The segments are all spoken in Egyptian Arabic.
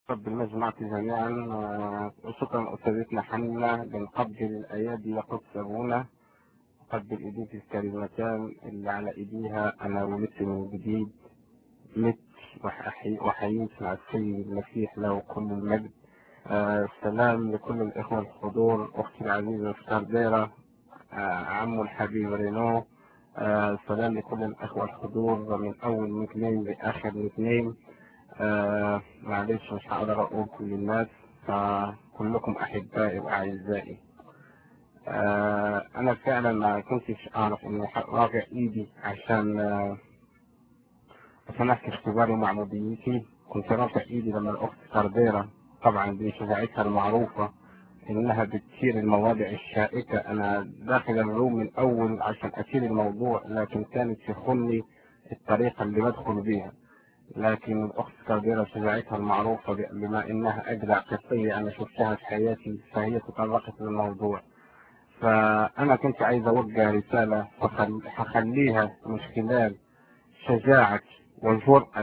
رب المجمع جميعا وشكرا أستاذتنا حنا بنقبل الأيادي يقص أبونا قبل إيديك الكلمتان اللي على إيديها أنا ولدت من جديد مت وحييت مع السيد المسيح له كل المجد آه سلام لكل الإخوة الحضور أختي العزيزة سكارديرا آه عمو الحبيب رينو آه سلام لكل الإخوة الحضور من أول مثنين لآخر مثنين آه معلش مش هقدر أقول كل الناس فكلكم أحبائي وأعزائي آه أنا فعلا ما كنتش أعرف إني راجع إيدي عشان آه عشان أحكي اختباري ومعموديتي كنت رافع إيدي لما الأخت كارديرا طبعا دي شجاعتها المعروفة إنها بتثير المواضع الشائكة أنا داخل الروم من أول عشان أثير الموضوع لكن كانت تخني الطريقة اللي بدخل بيها لكن الأخت كارديرا شجاعتها المعروفة بما إنها أجدع قصية أنا شفتها في حياتي فهي تطرقت للموضوع فأنا كنت عايز أوجه رسالة هخليها من خلال شجاعة وجرأة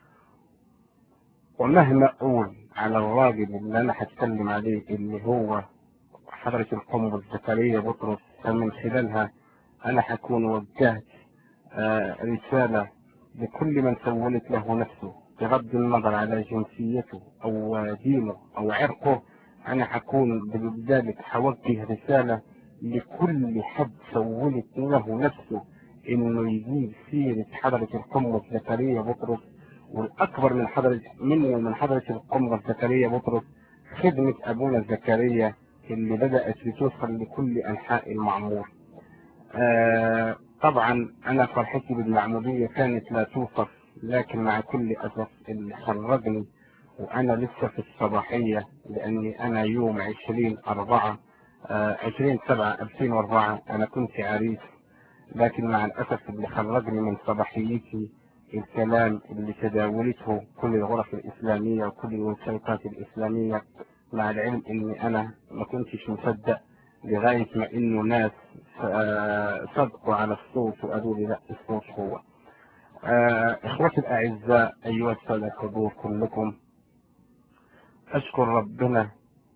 ومهما أقول على الراجل اللي أنا هتكلم عليه اللي هو حضرة القنبل زكريا بطرس فمن خلالها أنا هكون وجهت آه رسالة لكل من سولت له نفسه بغض النظر على جنسيته أو دينه أو عرقه أنا هكون بذلك هوجه رسالة لكل حد سولت له نفسه إنه يجيب سيرة حضرة القمة زكريا بطرس والأكبر من حضرة منه من حضرة القمة زكريا بطرس خدمة أبونا زكريا اللي بدأت بتوصل لكل أنحاء المعمور. آه طبعا أنا فرحتي بالمعمودية كانت لا توصف لكن مع كل أسف اللي خرجني وأنا لسه في الصباحية لأني أنا يوم عشرين أربعة عشرين سبعة ألفين وأربعة أنا كنت عريس لكن مع الأسف اللي خرجني من صباحيتي الكلام اللي تداولته كل الغرف الإسلامية وكل الوثائقات الإسلامية مع العلم إني أنا ما كنتش مصدق لغاية ما إنه ناس صدقوا على الصوت وقالوا لي لا الصوت هو إخوتي الأعزاء أيها السادة الحضور كلكم أشكر ربنا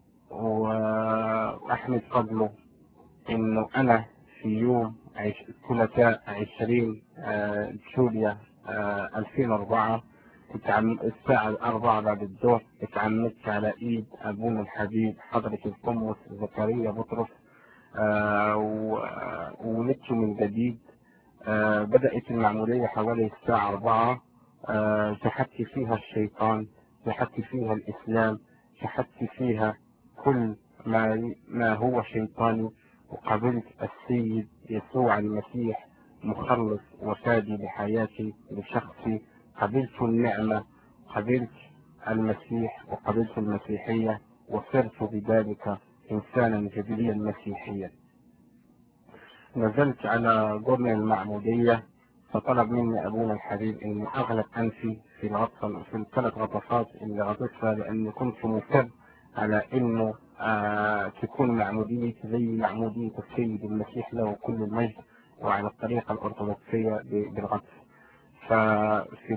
وأحمد فضله إنه أنا في يوم ثلاثاء عشرين جوليا ألفين وأربعة الساعة الأربعة بعد الظهر اتعمدت على إيد أبونا الحبيب حضرة القمص زكريا بطرس وولدت من جديد بدأت المعمودية حوالي الساعة أربعة شحدت فيها الشيطان شحدت فيها الإسلام شحدت فيها كل ما ما هو شيطاني وقبلت السيد يسوع المسيح مخلص وفادي لحياتي لشخصي قبلت النعمة قبلت المسيح وقبلت المسيحية وصرت بذلك إنسانا جديدا مسيحيا نزلت على جرن المعمودية فطلب مني أبونا الحبيب إني أغلق أنفي في الغطفة في الثلاث غطفات اللي غطيتها لأني كنت مصر على إنه آه تكون معمودية زي معمودية السيد المسيح له كل المجد وعلى الطريقة الأرثوذكسية بالغطس ففي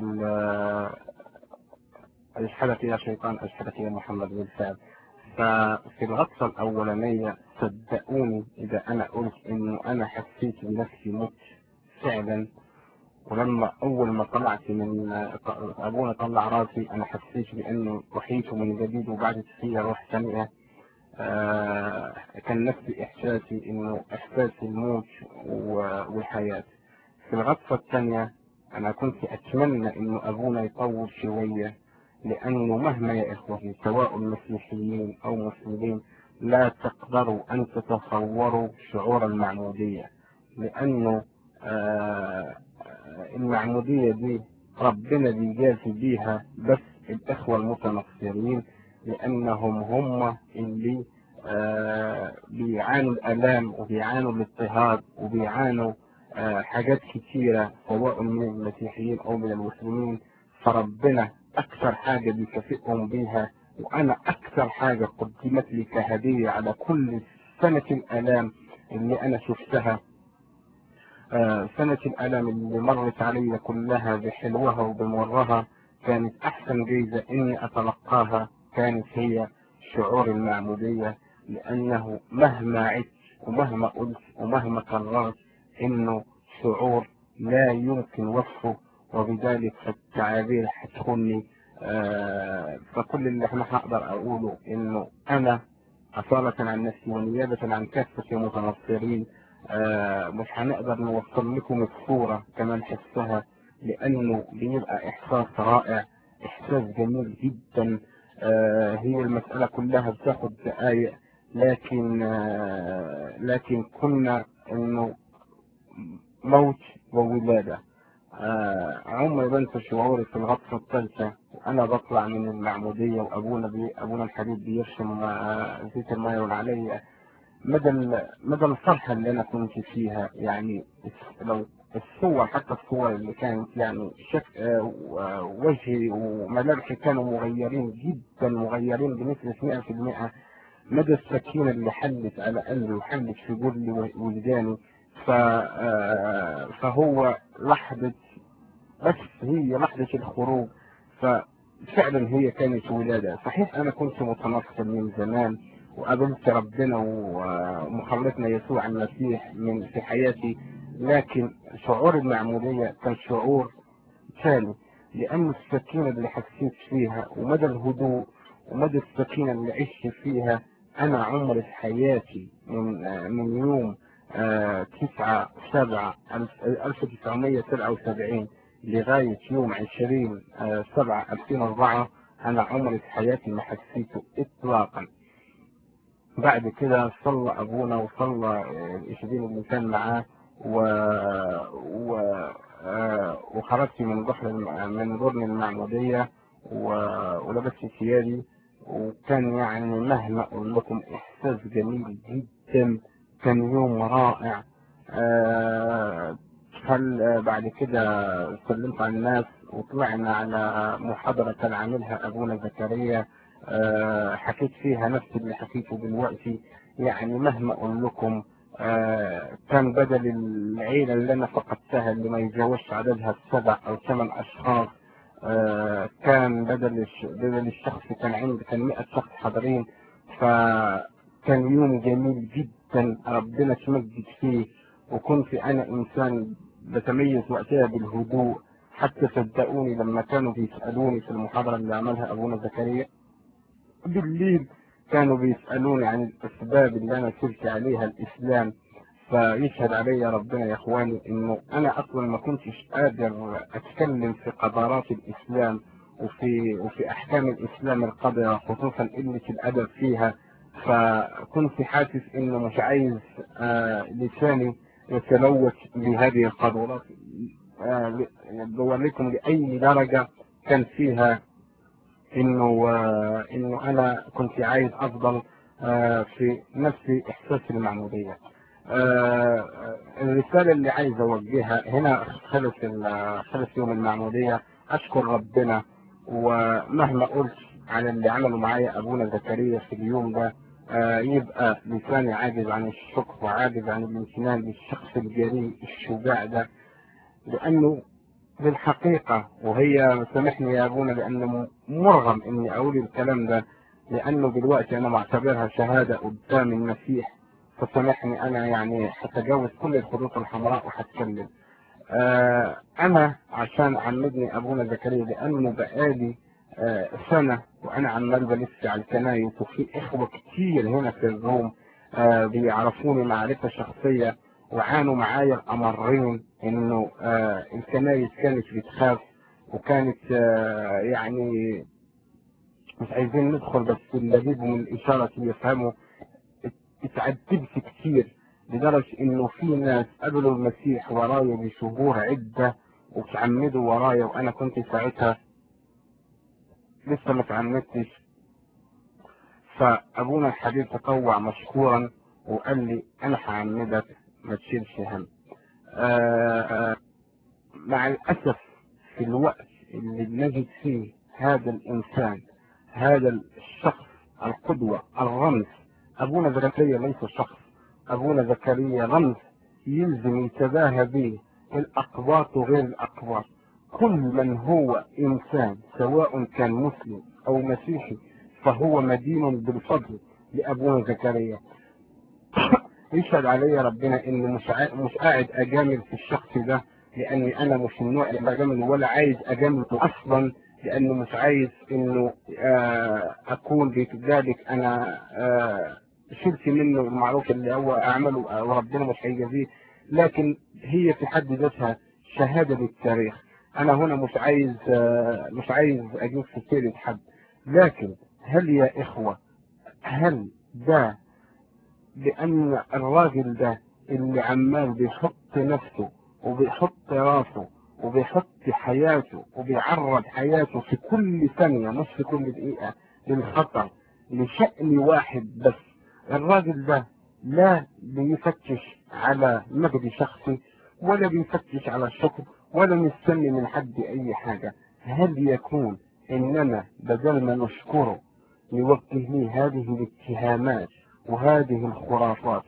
أشهدك يا شيطان أشهدك يا محمد بالفعل ففي الغطسة الأولانية صدقوني إذا أنا قلت إنه أنا حسيت بنفسي مت فعلا ولما أول ما طلعت من أبونا طلع راسي أنا حسيت بأنه وحيت من جديد وبعد فيها روح ثانية آه كان نفسي إحساسي إنه إحساس الموت والحياة في الغطسة الثانية أنا كنت أتمنى إنه أبونا يطول شوية لأنه مهما يا إخوتي سواء مسيحيين أو مسلمين لا تقدروا أن تتصوروا شعور المعمودية لأنه آه المعمودية دي ربنا بيجازي بيها بس الإخوة المتنصرين لأنهم هم اللي آه بيعانوا الآلام وبيعانوا الاضطهاد وبيعانوا آه حاجات كتيرة سواء من المسيحيين أو من المسلمين فربنا أكثر حاجة بيكافئهم بيها وأنا أكثر حاجة قدمت لي كهدية على كل سنة الآلام اللي أنا شفتها آه سنة الألم اللي مرت علي كلها بحلوها وبمرها كانت أحسن جيزة إني أتلقاها كانت هي شعور المعمودية لأنه مهما عدت ومهما قلت ومهما كررت إنه شعور لا يمكن وصفه وبذلك فالتعابير هتخني آه فكل اللي احنا هقدر اقوله انه انا اصالة عن نفسي ونيابة عن كافة المتنصرين آه مش هنقدر نوصل لكم الصورة كما نحسها لانه بيبقى احساس رائع احساس جميل جدا آه هي المسألة كلها بتاخد دقايق لكن آه لكن كنا انه موت وولادة آه عمري بنسى شعوري في الغطسة الثالثة وأنا بطلع من المعمودية وأبونا بي أبونا الحبيب بيرسم آه زيت المية والعليا مدى مدى الفرحة اللي أنا كنت فيها يعني لو الصور حتى الصور اللي كانت يعني شك آه وجهي وملامحي كانوا مغيرين جدا مغيرين بنسبة 100% مدى السكينة اللي حلت على قلبي وحلت في جلي وولداني فهو لحظة بس هي لحظة الخروج ففعلا هي كانت ولادة صحيح أنا كنت متنصر من زمان وقابلت ربنا ومخلصنا يسوع المسيح من في حياتي لكن شعور المعمودية كان شعور ثاني لأن السكينة اللي حسيت فيها ومدى الهدوء ومدى السكينة اللي عشت فيها أنا عمري في حياتي من من يوم تسعة سبعة ألف تسعمية سبعة وسبعين لغاية يوم عشرين سبعة ألفين أربعة أنا عمري في حياتي ما حسيته إطلاقا بعد كده صلى أبونا وصلى الإشدين اللي كان معاه و... و... وخرجت من ضحر من ضرن المعمودية و... ولبست ثيابي وكان يعني مهما أقول لكم إحساس جميل جدا كان يوم رائع آه هل بعد كده سلمت على الناس وطلعنا على محاضرة كان عاملها أبونا زكريا آه حكيت فيها نفس اللي حكيته دلوقتي يعني مهما أقول لكم آه كان بدل العيلة اللي أنا فقدتها اللي ما يتجاوزش عددها السبع أو ثمان أشخاص آه كان بدل بدل الشخص كان عندي كان 100 شخص حاضرين فكان يوم جميل جدا ربنا تمجد فيه وكنت انا انسان بتميز وقتها بالهدوء حتى صدقوني لما كانوا بيسالوني في المحاضره اللي عملها ابونا زكريا بالليل كانوا بيسالوني عن الاسباب اللي انا سرت عليها الاسلام فيشهد علي ربنا يا اخواني انه انا اصلا ما كنتش قادر اتكلم في قدرات الاسلام وفي وفي احكام الاسلام القدرة خصوصا قلة الادب فيها فكنت حاسس انه مش عايز آه لساني يتلوث بهذه القدرات آه بوريكم لاي درجة كان فيها انه آه انه انا كنت عايز افضل آه في نفس احساس المعمودية آه الرسالة اللي عايز اوجهها هنا خلص خلص يوم المعمودية اشكر ربنا ومهما قلت على اللي عملوا معايا ابونا زكريا في اليوم ده آه يبقى لساني عاجز عن الشكر وعاجز عن الامتنان للشخص الجريء الشجاع ده لانه بالحقيقة وهي سامحني يا ابونا لانه مرغم اني اقول الكلام ده لانه دلوقتي انا معتبرها شهادة قدام المسيح فسامحني انا يعني هتجاوز كل الخطوط الحمراء وهتكلم آه انا عشان عمدني ابونا زكريا لانه بقالي آه سنة وانا عمال بلف على الكنايس وفي اخوة كتير هنا في الروم آه بيعرفوني معرفة شخصية وعانوا معايا الامرين انه آه الكنايس كانت بتخاف وكانت آه يعني مش عايزين ندخل بس اللي من الاشارة يفهموا اتعذبت كتير لدرجة انه في ناس قبلوا المسيح ورايا بشهور عدة وتعمدوا ورايا وانا كنت ساعتها لسه ما تعمدتش فابونا الحبيب تطوع مشكورا وقال لي انا هعمدك ما تشيلش هم آآ مع الاسف في الوقت اللي نجد فيه هذا الانسان هذا الشخص القدوة الرمز ابونا زكريا ليس شخص ابونا زكريا رمز يلزم يتباهى به الاقباط وغير الاقباط كل من هو انسان سواء كان مسلم او مسيحي فهو مدين بالفضل لأبونا زكريا يشهد علي ربنا اني مش عا- مش قاعد اجامل في الشخص ده لاني انا مش من النوع اللي بجامل ولا عايز اجامله اصلا لانه مش عايز انه آه، اكون بذلك انا آه، شلت منه المعروف اللي هو اعمله وربنا مش هيجازيه لكن هي في حد ذاتها شهاده للتاريخ انا هنا مش عايز آه، مش عايز اجيب في سيره حد لكن هل يا اخوه هل ده لأن الراجل ده اللي عمال بيحط نفسه وبيحط راسه وبيحط حياته وبيعرض حياته في كل ثانية مش في كل دقيقة للخطر لشأن واحد بس الراجل ده لا بيفتش على مجد شخصي ولا بيفتش على الشكر ولا مستني من حد أي حاجة هل يكون إننا بدل ما نشكره نوجه لي هذه الاتهامات وهذه الخرافات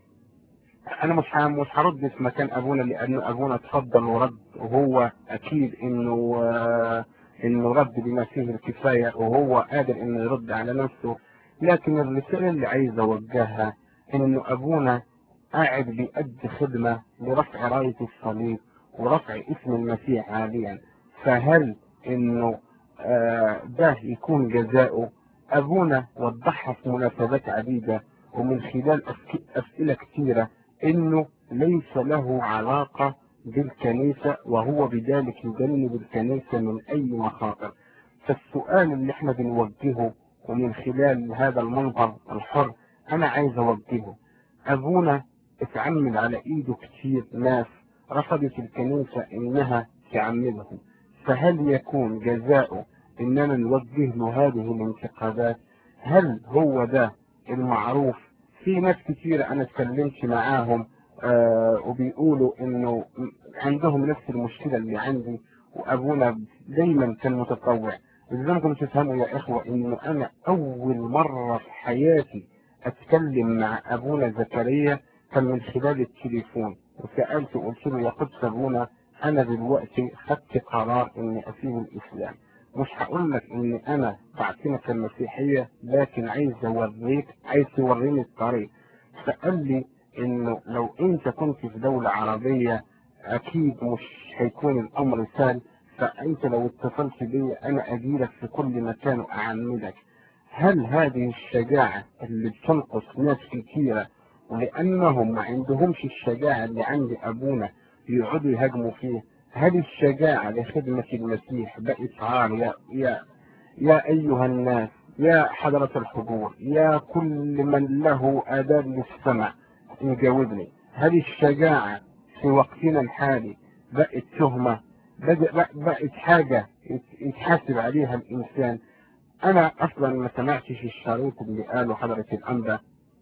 انا مش ه- مش هرد في مكان ابونا لانه ابونا اتفضل ورد وهو اكيد انه آه، انه رد بما فيه الكفايه وهو قادر انه يرد على نفسه لكن الرساله اللي عايز اوجهها انه ابونا قاعد بيأدي خدمه لرفع رايه الصليب ورفع اسم المسيح عاليا فهل انه آه، ده يكون جزاؤه ابونا وضحها في مناسبات عديده ومن خلال أسك- اسئله كثيره انه ليس له علاقه بالكنيسه وهو بذلك يجنب الكنيسه من اي مخاطر فالسؤال اللي احنا بنوجهه ومن خلال هذا المنظر الحر انا عايز اوجهه ابونا اتعمد على ايده كتير ناس رفضت الكنيسه انها تعمدهم فهل يكون جزاؤه اننا نوجه له هذه الانتقادات هل هو ده المعروف في ناس كتير انا اتكلمت معاهم آه وبيقولوا انه عندهم نفس المشكله اللي عندي وابونا دايما كان متطوع لازمكم تفهموا يا اخوه انه انا اول مره في حياتي اتكلم مع ابونا زكريا كان من خلال التليفون وسالته قلت له يا قدس ابونا انا دلوقتي خدت قرار اني اسيب الاسلام مش هقول لك ان انا بعتنك المسيحيه لكن عايز اوريك عايز توريني الطريق فقال لي انه لو انت كنت في دوله عربيه اكيد مش هيكون الامر سهل فانت لو اتصلت بي انا اجيلك في كل مكان واعمدك هل هذه الشجاعه اللي بتنقص ناس كتيره ولانهم ما عندهمش الشجاعه اللي عند ابونا يقعدوا يهاجموا فيه هل الشجاعة لخدمة المسيح بقت عار يا, يا, يا أيها الناس يا حضرة الحضور يا كل من له آداب للسمع يجاوبني هل الشجاعة في وقتنا الحالي بقت تهمة بدأ- بقت حاجة يت- يتحاسب عليها الإنسان أنا أصلا ما سمعتش الشريط اللي قاله حضرة الأنبا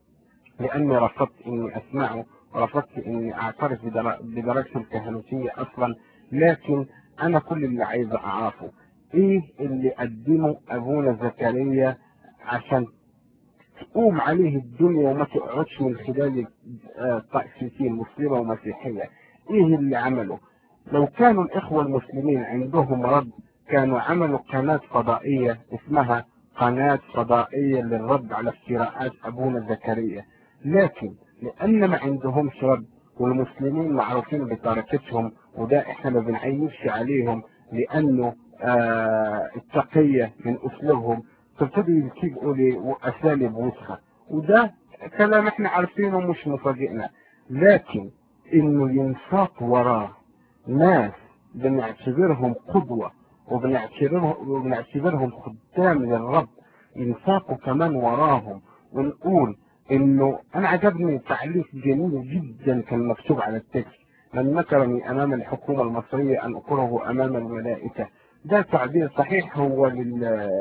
لاني رفضت اني اسمعه ورفضت اني اعترف بدر- بدرجته الكهنوتيه اصلا لكن انا كل اللي عايز اعرفه ايه اللي قدمه ابونا زكريا عشان تقوم عليه الدنيا وما تقعدش من خلال آه، تأسيسين مسلمة ومسيحية ايه اللي عمله لو كانوا الاخوة المسلمين عندهم رد كانوا عملوا قناة فضائية اسمها قناة فضائية للرد على افتراءات ابونا زكريا لكن لان ما عندهمش رد والمسلمين معروفين بتركتهم وده احنا ما بنعيش عليهم لانه آه التقية من اسلوبهم تبتدي يلتجئوا لاساليب وسخة وده كلام احنا عارفينه مش مفاجئنا لكن انه ينساق وراه ناس بنعتبرهم قدوة وبنعتبرهم وبنعتبرهم خدام للرب ينساقوا كمان وراهم ونقول انه انا عجبني تعليق جميل جدا كان مكتوب على التكست من مكرني امام الحكومة المصرية ان اكره امام الملائكة ده تعبير صحيح هو لل...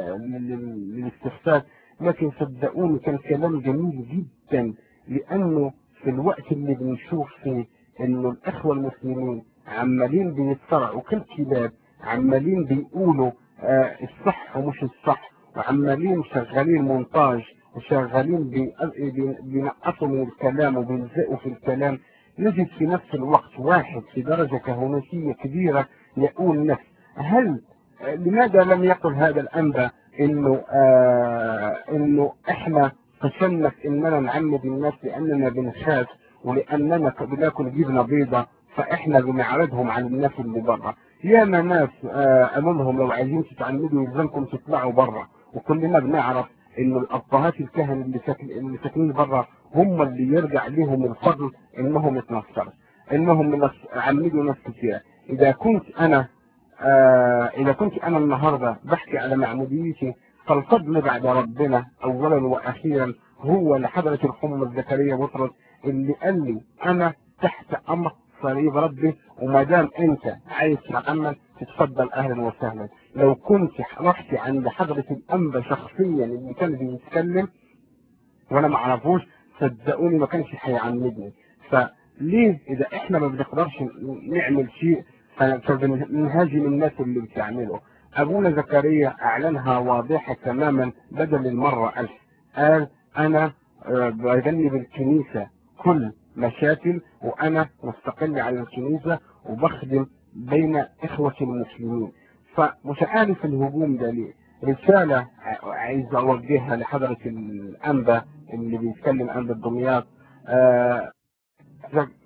لل... للاستخفاف لكن صدقوني كان كلام جميل جدا لانه في الوقت اللي بنشوف فيه انه الاخوة المسلمين عمالين بيتصرعوا كالكلاب عمالين بيقولوا آه الصح ومش الصح وعمالين شغالين مونتاج وشغالين بي- بي- بينقصوا من الكلام وبيلزقوا في الكلام نجد في نفس الوقت واحد في درجة كهنوتية كبيرة يقول نفس هل لماذا لم يقل هذا الأنبا انه آه انه احنا فشلنا في اننا نعمد الناس لاننا بنخاف ولاننا بناكل جبنه بيضه فاحنا بنعرضهم على الناس اللي بره ياما ناس آه قالوا لهم لو عايزين تتعمدوا يلزمكم تطلعوا بره وكلنا بنعرف ان الابهات الكهنه اللي ساكن اللي ساكنين بره هم اللي يرجع لهم الفضل انهم اتنصروا انهم نص- عمدوا ناس كتير اذا كنت انا آه اذا كنت انا النهارده بحكي على معموديتي فالفضل بعد ربنا اولا واخيرا هو لحضرة الحمى زكريا بطرس اللي قال لي انا تحت امر صليب ربي وما دام انت عايز تعمل تتفضل اهلا وسهلا لو كنت رحت عند حضرة الانبا شخصيا اللي كان بيتكلم وانا ما اعرفوش صدقوني ما كانش هيعمدني فليه اذا احنا ما بنقدرش نعمل شيء فبنهاجم الناس اللي بتعمله ابونا زكريا اعلنها واضحة تماما بدل المرة الف قال انا آه، بجنب الكنيسة كل مشاكل وانا مستقل على الكنيسة وبخدم بين اخوة المسلمين فمش عارف الهجوم ده ليه رسالة ع- عايز اوجهها لحضرة الانبا اللي بيتكلم انبا الدمياط آه زك-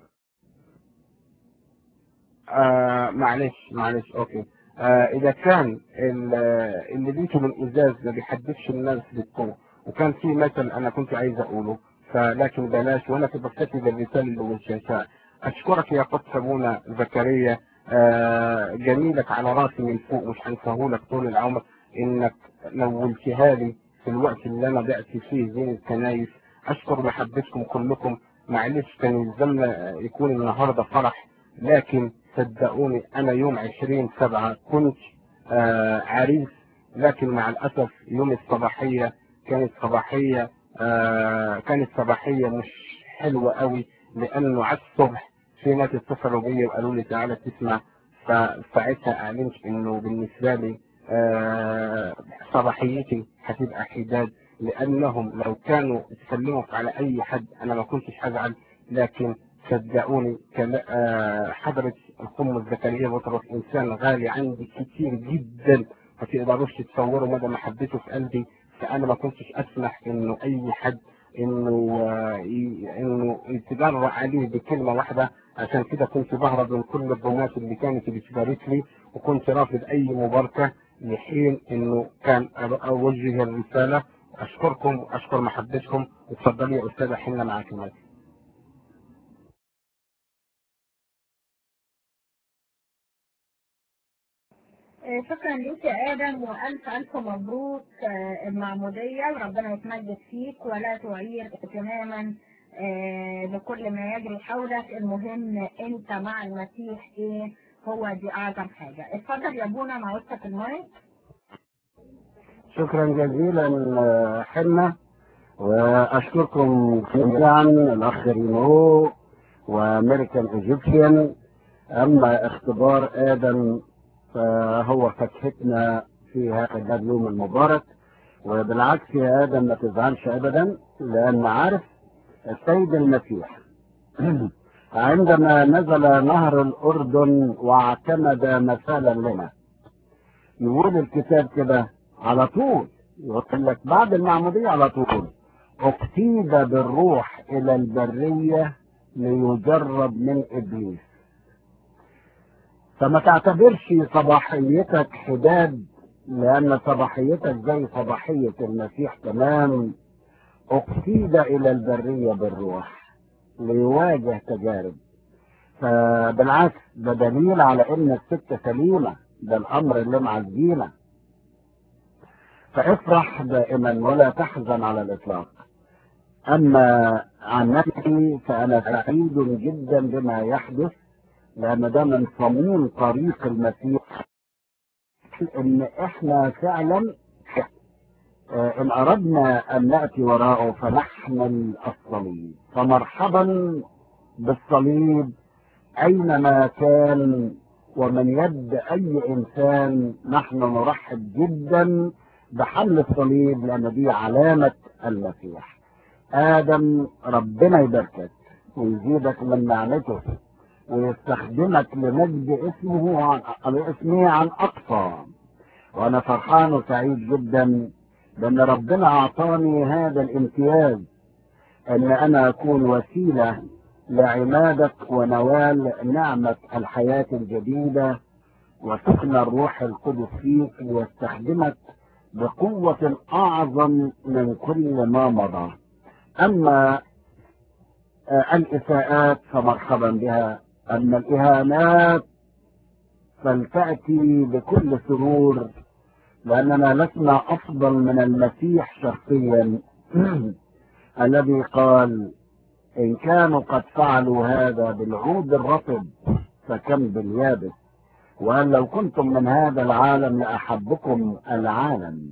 آه معلش معلش اوكي آه اذا كان ال- اللي بيته من ازاز ما بيحدفش الناس بالقوه وكان في مثل انا كنت عايز اقوله فلكن بلاش وانا كنت بكتب الرساله اللي والشاشات اشكرك يا قدس ابونا زكريا آه جميلك على راسي من فوق مش هنساهولك طول العمر انك نولتها لي في الوقت اللي انا ضعت فيه زين الكنايس اشكر محبتكم كلكم معلش كان يلزمنا يكون النهارده فرح لكن صدقوني انا يوم 20 سبعة كنت آه عريس لكن مع الاسف يوم الصباحية كانت صباحية آه كانت صباحية مش حلوة قوي لانه على الصبح في ناس اتصلوا بيا وقالوا لي تعالى تسمع فساعتها اعلنت انه بالنسبة لي آه صباحيتي هتبقى حداد لانهم لو كانوا اتكلموا على اي حد انا ما كنتش هزعل لكن صدقوني كلا- آه، حضرة القمة الزكريا بطرس إنسان غالي عندي كتير جدا ما تقدروش تتصوروا مدى محبته في قلبي فأنا ما كنتش أسمح إنه أي حد إنه آه، ي- إنه يتجرأ عليه بكلمة واحدة عشان كده كنت بهرب من كل الضمات اللي كانت بتبارك لي وكنت رافض أي مباركة لحين إنه كان أ- أوجه الرسالة أشكركم وأشكر محبتكم وتفضلي يا أستاذة حنا معاك المايك آه، شكرا ليك يا ادم والف الف مبروك آه، المعموديه وربنا يتمجد فيك ولا تعير اهتماما آه، بكل ما يجري حولك المهم انت مع المسيح ايه هو دي اعظم حاجه اتفضل يا ابونا مع وسطك المايك شكرا جزيلا آه، حنا واشكركم جميعا الاخ ريمو وامريكان ايجيبشن اما اختبار ادم فهو فتحتنا في هذا اليوم المبارك وبالعكس يا ادم ما تزعلش ابدا لان عارف السيد المسيح عندما نزل نهر الاردن واعتمد مثالا لنا يقول الكتاب كده على طول يقول لك بعد المعمودية على طول اكتيب بالروح الى البرية ليجرب من ابليس فما تعتبرش صباحيتك حداد لان صباحيتك زي صباحية المسيح تمام اكتيب الى البرية بالروح ليواجه تجارب فبالعكس ده دليل على ان الست سليمة ده الامر اللي معزينا فافرح دائما ولا تحزن على الاطلاق اما عن نفسي فانا سعيد جدا بما يحدث لان ده من صميم طريق المسيح ان احنا فعلا آه، ان اردنا ان ناتي وراءه فنحمل الصليب فمرحبا بالصليب اينما كان ومن يد اي انسان نحن نرحب جدا بحمل الصليب لان دي علامه المسيح ادم ربنا يباركك ويزيدك من نعمته ويستخدمك لمجد اسمه عن اسمه عن اقصى وانا فرحان وسعيد جدا لان ربنا اعطاني هذا الامتياز ان انا اكون وسيله لعمادك ونوال نعمه الحياه الجديده وسكن الروح القدس فيك ليستخدمك بقوه اعظم من كل ما مضى اما آه، الاساءات فمرحبا بها اما الاهانات فلتاتي بكل سرور لأننا لسنا أفضل من المسيح شخصيا الذي قال إن كانوا قد فعلوا هذا بالعود الرطب فكم باليابس وأن لو كنتم من هذا العالم لأحبكم العالم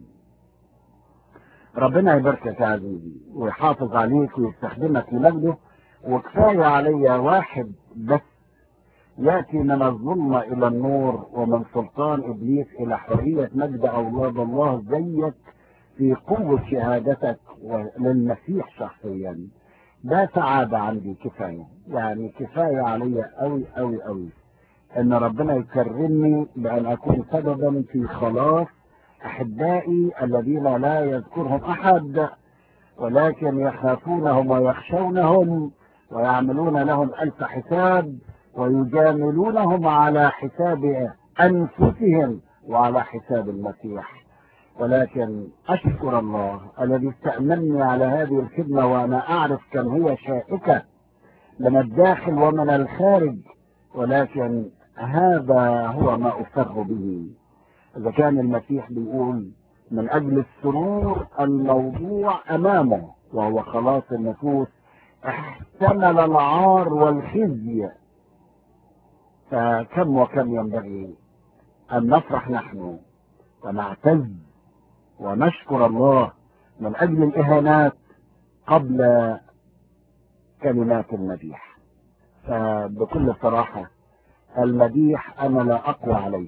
ربنا يباركك يا عزيزي ويحافظ عليك ويستخدمك لمجده وكفاية علي واحد بس يأتي من الظلمة إلى النور ومن سلطان إبليس إلى حرية مجد أولاد الله زيك في قوة شهادتك للمسيح شخصيا ده سعادة عندي كفاية يعني كفاية علي أوي أوي أوي إن ربنا يكرمني بأن أكون سببا في خلاص أحبائي الذين لا يذكرهم أحد ولكن يخافونهم ويخشونهم ويعملون لهم ألف حساب ويجاملونهم على حساب أنفسهم وعلى حساب المسيح ولكن أشكر الله الذي استأمني على هذه الخدمة وأنا أعرف كم هي شائكة من الداخل ومن الخارج ولكن هذا هو ما أسر به إذا كان المسيح بيقول من أجل السرور الموضوع أمامه وهو خلاص النفوس احتمل العار والخزي فكم وكم ينبغي أن نفرح نحن ونعتز ونشكر الله من أجل الإهانات قبل كلمات المديح فبكل صراحة المديح أنا لا أقوى عليه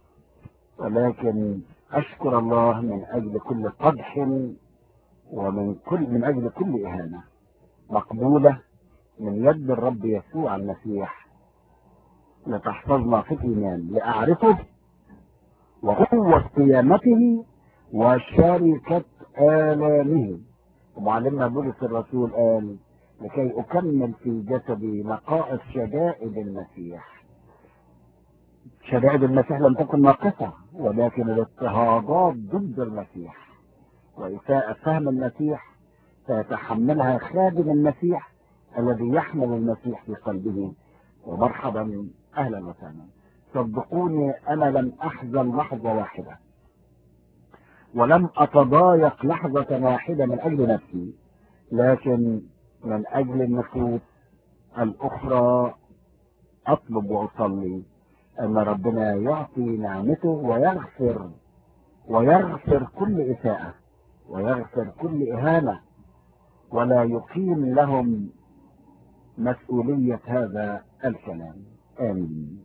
ولكن أشكر الله من أجل كل قدح ومن كل من أجل كل إهانة مقبولة من يد الرب يسوع المسيح لتحفظنا في الإيمان لأعرفه وقوة قيامته وشركة آلامه ومعلمنا بولس الرسول قال لكي أكمل في جسدي نقائص شدائد المسيح شدائد المسيح لم تكن ناقصة ولكن الاضطهادات ضد المسيح وإساءة فهم المسيح سيتحملها خادم المسيح الذي يحمل المسيح في قلبه ومرحبا أهلا وسهلا صدقوني أنا لم أحزن لحظة واحدة ولم أتضايق لحظة واحدة من أجل نفسي لكن من أجل النفوس الأخرى أطلب وأصلي أن ربنا يعطي نعمته ويغفر ويغفر كل إساءة ويغفر كل إهانة ولا يقيم لهم مسؤولية هذا الكلام آمين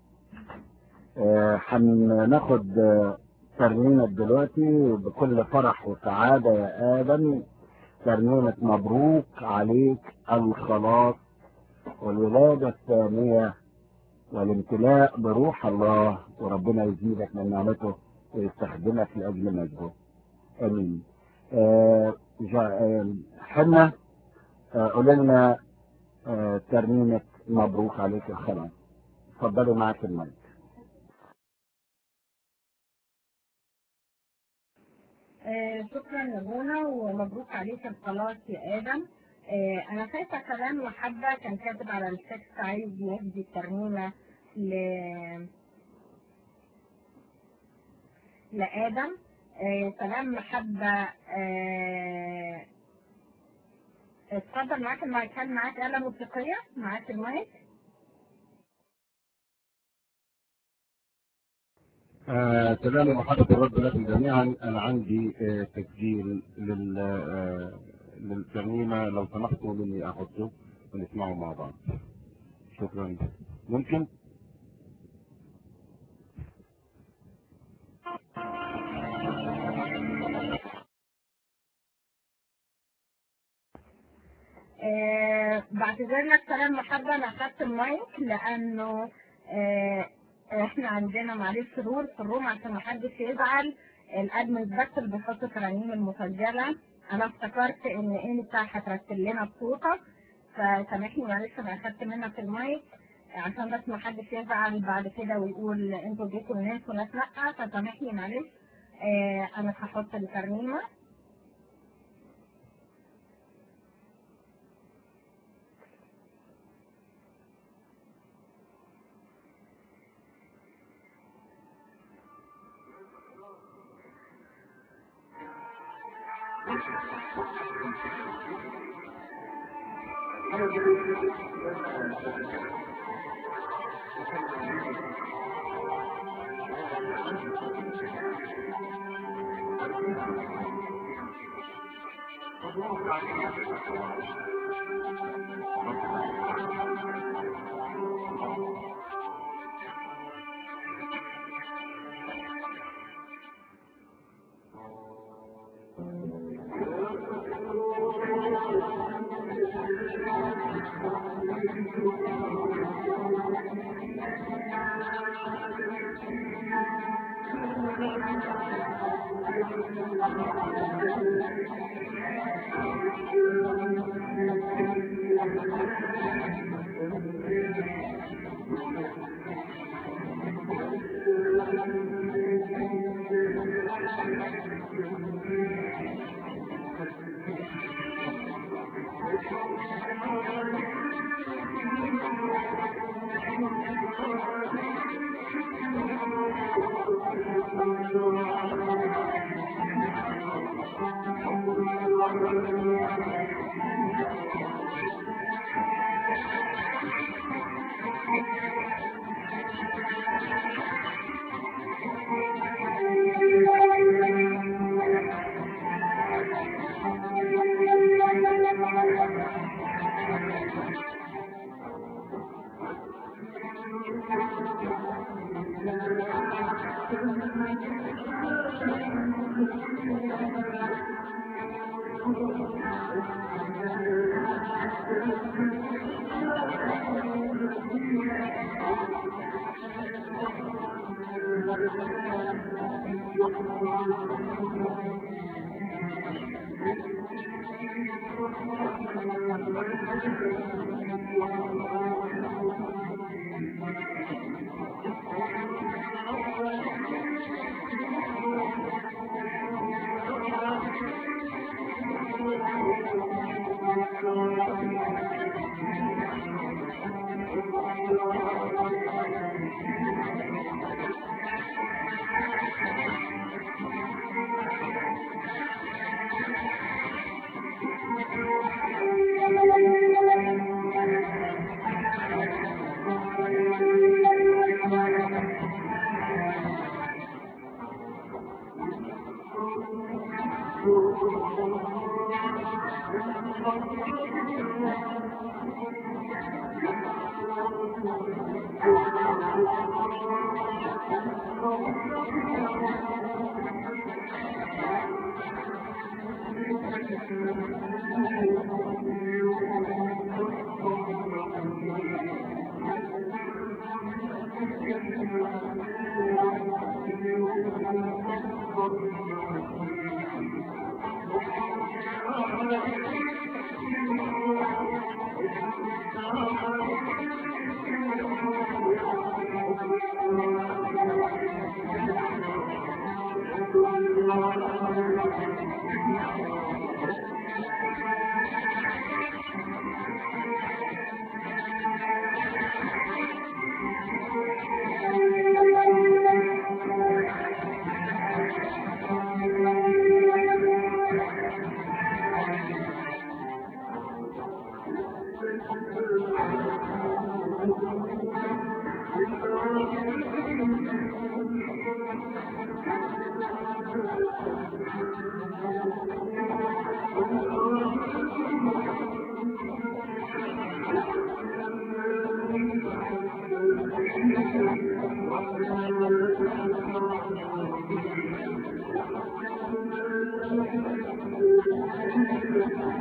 هناخد آه ترنيمة دلوقتي بكل فرح وسعادة يا آدم ترنيمة مبروك عليك الخلاص والولادة الثانية والامتلاء بروح الله وربنا يزيدك من نعمته ويستخدمك لأجل مجده آمين آه آه حنا آه قول لنا آه ترنيمة مبروك عليك الخلاص اتفضلوا معك المايك آه شكرا لابونا ومبروك عليك الخلاص يا ادم آه انا شايفه كلام محبه كان كاتب على التكست عايز يهدي الترنيمه ل لادم آه كلام محبه اتفضل معاك المايك هل معاك آلة موسيقية؟ معاك المايك؟ آه، سلام وحدث الرب لكم جميعا انا عندي آه، تسجيل لل آه، للترنيمه لو سمحتوا مني احطه ونسمعه مع بعض شكرا ممكن آه بعتذر لك كلام محبة انا اخدت المايك لانه آه احنا عندنا معلش رول في الروم عشان محدش يزعل الادمنز بس اللي بيحط الترانيم المسجله انا افتكرت ان انت هترتب لنا بصوتك فسامحني معلش انا اخدت منك المايك عشان بس محدش يزعل بعد كده ويقول انتوا جيتوا الناس وناس لا فسامحني معلش اه انا هحط الترنيمه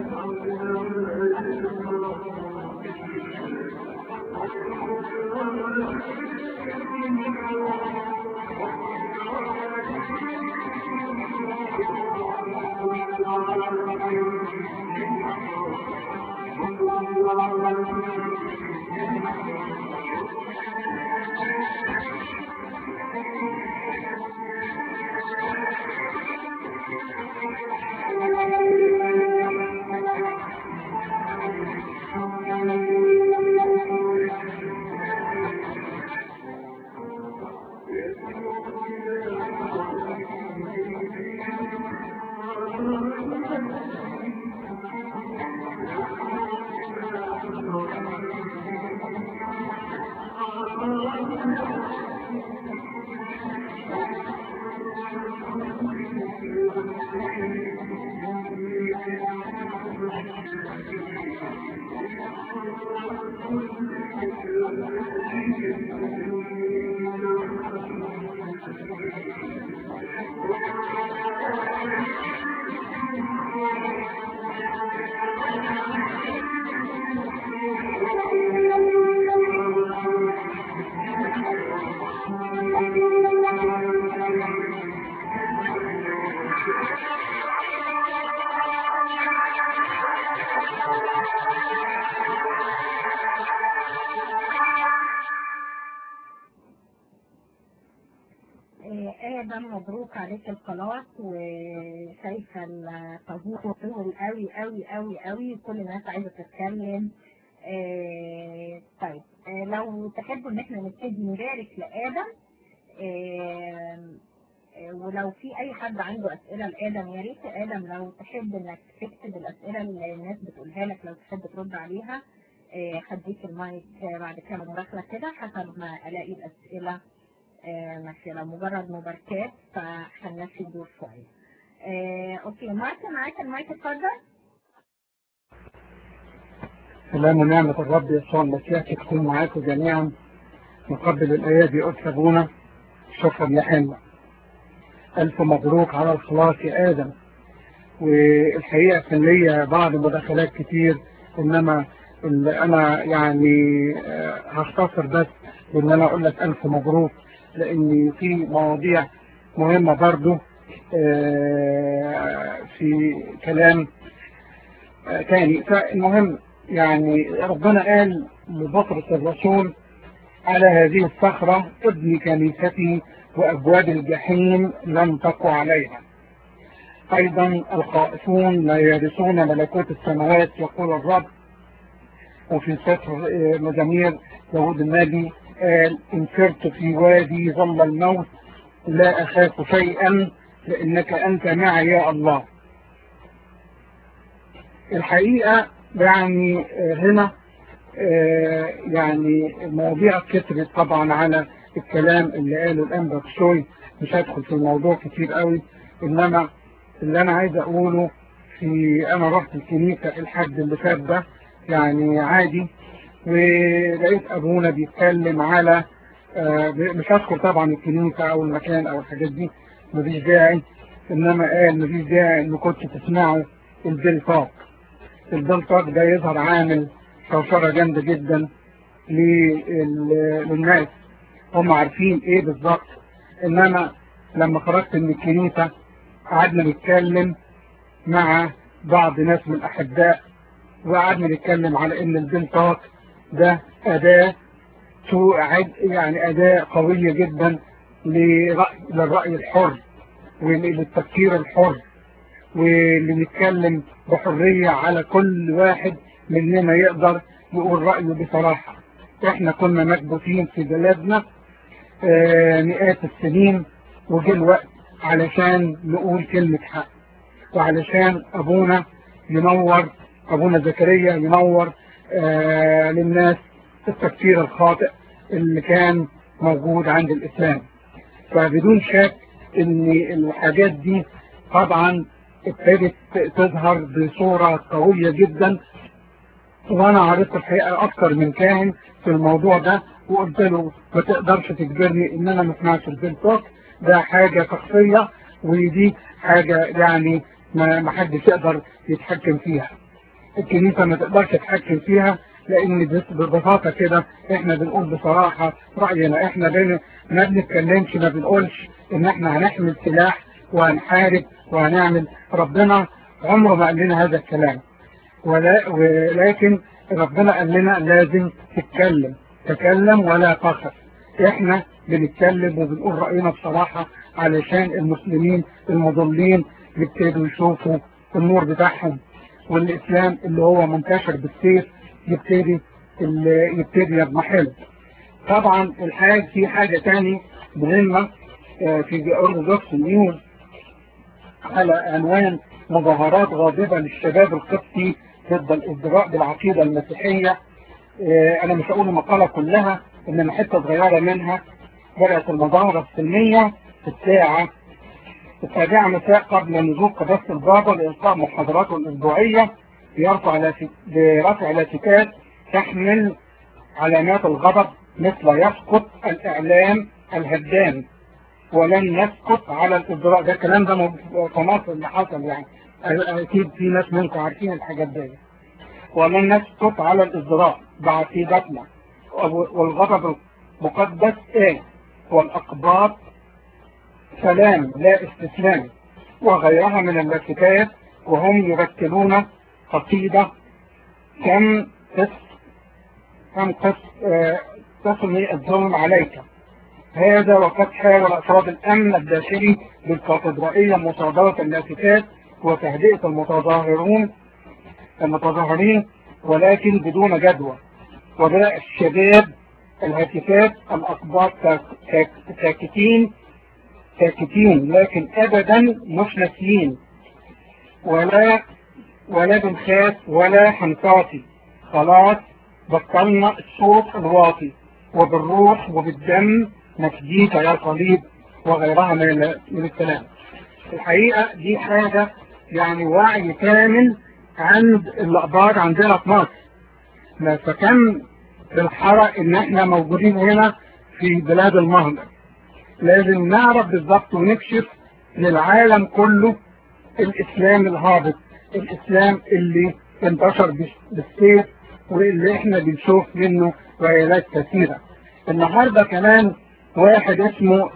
Thank you. آه، آدم مبروك عليك الخلاص وشايفة الطابور طول قوي قوي قوي قوي وكل الناس عايزة تتكلم آه، طيب آه، لو تحبوا ان احنا نبتدي نبارك لآدم آه، آه، ولو في اي حد عنده اسئلة لآدم يا ريت يا آدم لو تحب انك تكتب الاسئلة اللي الناس بتقولها لك لو تحب ترد عليها آه، هديك المايك آه، بعد كده مداخلة كده حسب ما الاقي الاسئلة آه، ماشي لو مجرد مباركات فهنمشي الدور شوية آه، اوكي مارك معاك المايك اتفضل سلام ونعمة الرب يسوع المسيح تكون معاكم جميعا نقبل الأيادي قدس أبونا شكرا يا حنا ألف مبروك على الخلاص يا آدم والحقيقة كان ليا بعض مداخلات كتير إنما اللي أنا يعني آه، هختصر بس بإن أنا أقول لك ألف مبروك لأن في مواضيع مهمة برضو آه، في كلام آه، تاني فالمهم يعني ربنا قال لبطرس الرسول على هذه الصخرة ابني كنيستي وأبواب الجحيم لم تقع عليها أيضا الخائفون لا يرثون ملكوت السماوات يقول الرب وفي سفر آه، مزامير داود النبي قال إن سرت في وادي ظل الموت لا أخاف شيئا لأنك أنت معي يا الله الحقيقة يعني آه، هنا آه، يعني المواضيع كترت طبعا على الكلام اللي قاله الأنبا بشوي مش هدخل في الموضوع كتير قوي إنما اللي أنا عايز أقوله في أنا رحت الكنيسة الحد اللي فات ده يعني عادي ولقيت أبونا بيتكلم على آه، مش هذكر طبعا الكنيسة أو المكان أو الحاجات دي مفيش داعي إنما قال مفيش داعي إن كنت تسمعوا البلطاق البلطاق ده يظهر عامل شوشرة جامدة جدا لل- للناس هم عارفين ايه بالظبط انما لما خرجت من الكنيسة قعدنا نتكلم مع بعض ناس من الاحباء وقعدنا نتكلم على ان البلطاق ده اداة توعد يعني اداة قوية جدا لرأي للرأي الحر وللتفكير الحر واللي نتكلم بحرية على كل واحد مننا يقدر يقول رأيه بصراحة احنا كنا مكبوتين في بلادنا آه، مئات السنين وجه الوقت علشان نقول كلمة حق وعلشان ابونا ينور ابونا زكريا ينور آه، للناس التفكير الخاطئ اللي كان موجود عند الاسلام فبدون شك ان الحاجات دي طبعا ابتدت تظهر بصورة قوية جدا وانا عرفت الحقيقة اكتر من كاهن في الموضوع ده وقلت له ما تقدرش تجبرني ان انا ما اسمعش البلتوك ده حاجة شخصية ودي حاجة يعني ما ما حدش يقدر يتحكم فيها الكنيسة ما تقدرش تتحكم فيها لان بس- ببساطة كده احنا بنقول بصراحة رأينا احنا بين ما بنتكلمش ما بنقولش ان احنا هنحمل سلاح وهنحارب وهنعمل ربنا عمره ما قال لنا هذا الكلام ولا ولكن ربنا قال لنا لازم تتكلم تكلم ولا تخف احنا بنتكلم وبنقول رأينا بصراحة علشان المسلمين المضلين يبتدوا يشوفوا النور بتاعهم والإسلام اللي هو منتشر بالسيف يبتدي اللي يبتدي يضمحل طبعا الحاجة في حاجة تاني مهمة آه، في أورثودوكس نيوز على عنوان مظاهرات غاضبة للشباب القبطي ضد الازدراء بالعقيدة المسيحية آه، أنا مش هقول المقالة كلها إنما حتة صغيرة منها بدأت المظاهرة السلمية في الساعة السابعة مساء قبل نزول قداسة البابا لإلقاء محاضراته الأسبوعية بيرفع لافت- برفع لافتات تحمل علامات الغضب مثل يسقط الإعلام الهدام ولن يسقط على الإجراء ده الكلام ده موجود في مصر اللي حصل يعني أكيد في ناس منكم عارفين الحاجات دي ولن نسقط على الإجراء بعقيدتنا والغضب المقدس إيه والأقباط سلام لا استسلام وغيرها من اللافتات وهم يرتلون قصيدة كم قس كم قس آه، تصني الظلم عليك هذا وقد حاول أفراد الأمن الداخلي بالكاتدرائية مصادرة اللافتات وتهدئة المتظاهرون المتظاهرين ولكن بدون جدوى وبدأ الشباب الهاتفات الأقباط ساك- ساك- ساكتين ساكتين لكن أبدا مش ناسيين ولا ولا بنخاف ولا حنطاطي خلاص بطلنا الصوت الواطي وبالروح وبالدم نفديك يا صليب وغيرها من ال- من الكلام الحقيقة دي حاجة يعني وعي كامل عند الأخبار عندنا في مصر ما فكم بالحرق ان احنا موجودين هنا في بلاد المهجر لازم نعرف بالظبط ونكشف للعالم كله الاسلام الهابط الاسلام اللي انتشر بس- بالسيف واللي احنا بنشوف منه ويلات كثيرة النهاردة كمان واحد اسمه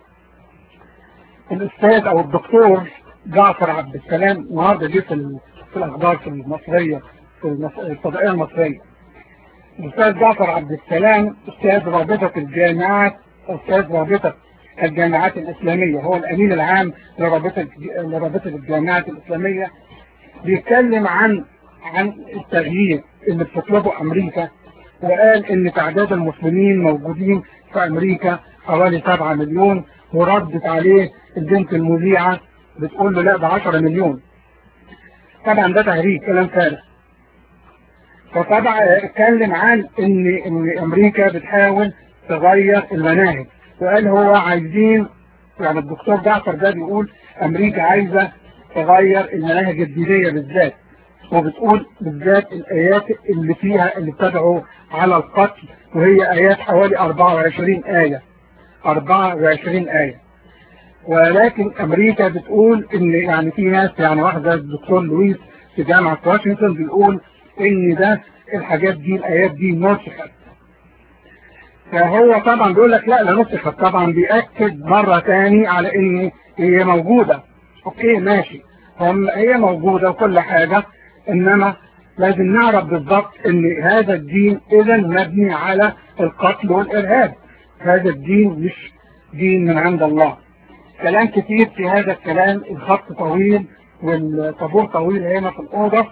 الاستاذ او الدكتور جعفر عبد السلام النهارده جه في ال- في الاخبار في المصريه في المص- الفضائيه المصريه الاستاذ جعفر عبد السلام استاذ رابطه الجامعات استاذ رابطه الجامعات الاسلاميه هو الامين العام لرابطه لرابطه الجامعات الاسلاميه بيتكلم عن عن التغيير اللي بتطلبه امريكا وقال ان تعداد المسلمين موجودين في امريكا حوالي 7 مليون وردت عليه البنت المذيعة بتقول له لا ده 10 مليون طبعا ده تهريج كلام فارغ فطبعا اتكلم عن ان ان امريكا بتحاول تغير المناهج وقال هو عايزين يعني الدكتور جعفر ده بيقول امريكا عايزه تغير المناهج الدينيه بالذات وبتقول بالذات الايات اللي فيها اللي بتدعو على القتل وهي ايات حوالي 24 ايه 24 ايه ولكن امريكا بتقول ان يعني في ناس يعني واحده الدكتور لويس في جامعه واشنطن بيقول ان ده الحاجات دي الايات دي نسخت فهو طبعا بيقول لك لا لا نسخت طبعا بيأكد مرة تاني على ان هي موجودة اوكي ماشي هم هي موجودة وكل حاجة انما لازم نعرف بالضبط ان هذا الدين اذا مبني على القتل والارهاب هذا الدين مش دين من عند الله كلام كتير في هذا الكلام الخط طويل والطابور طويل هنا في الأوضة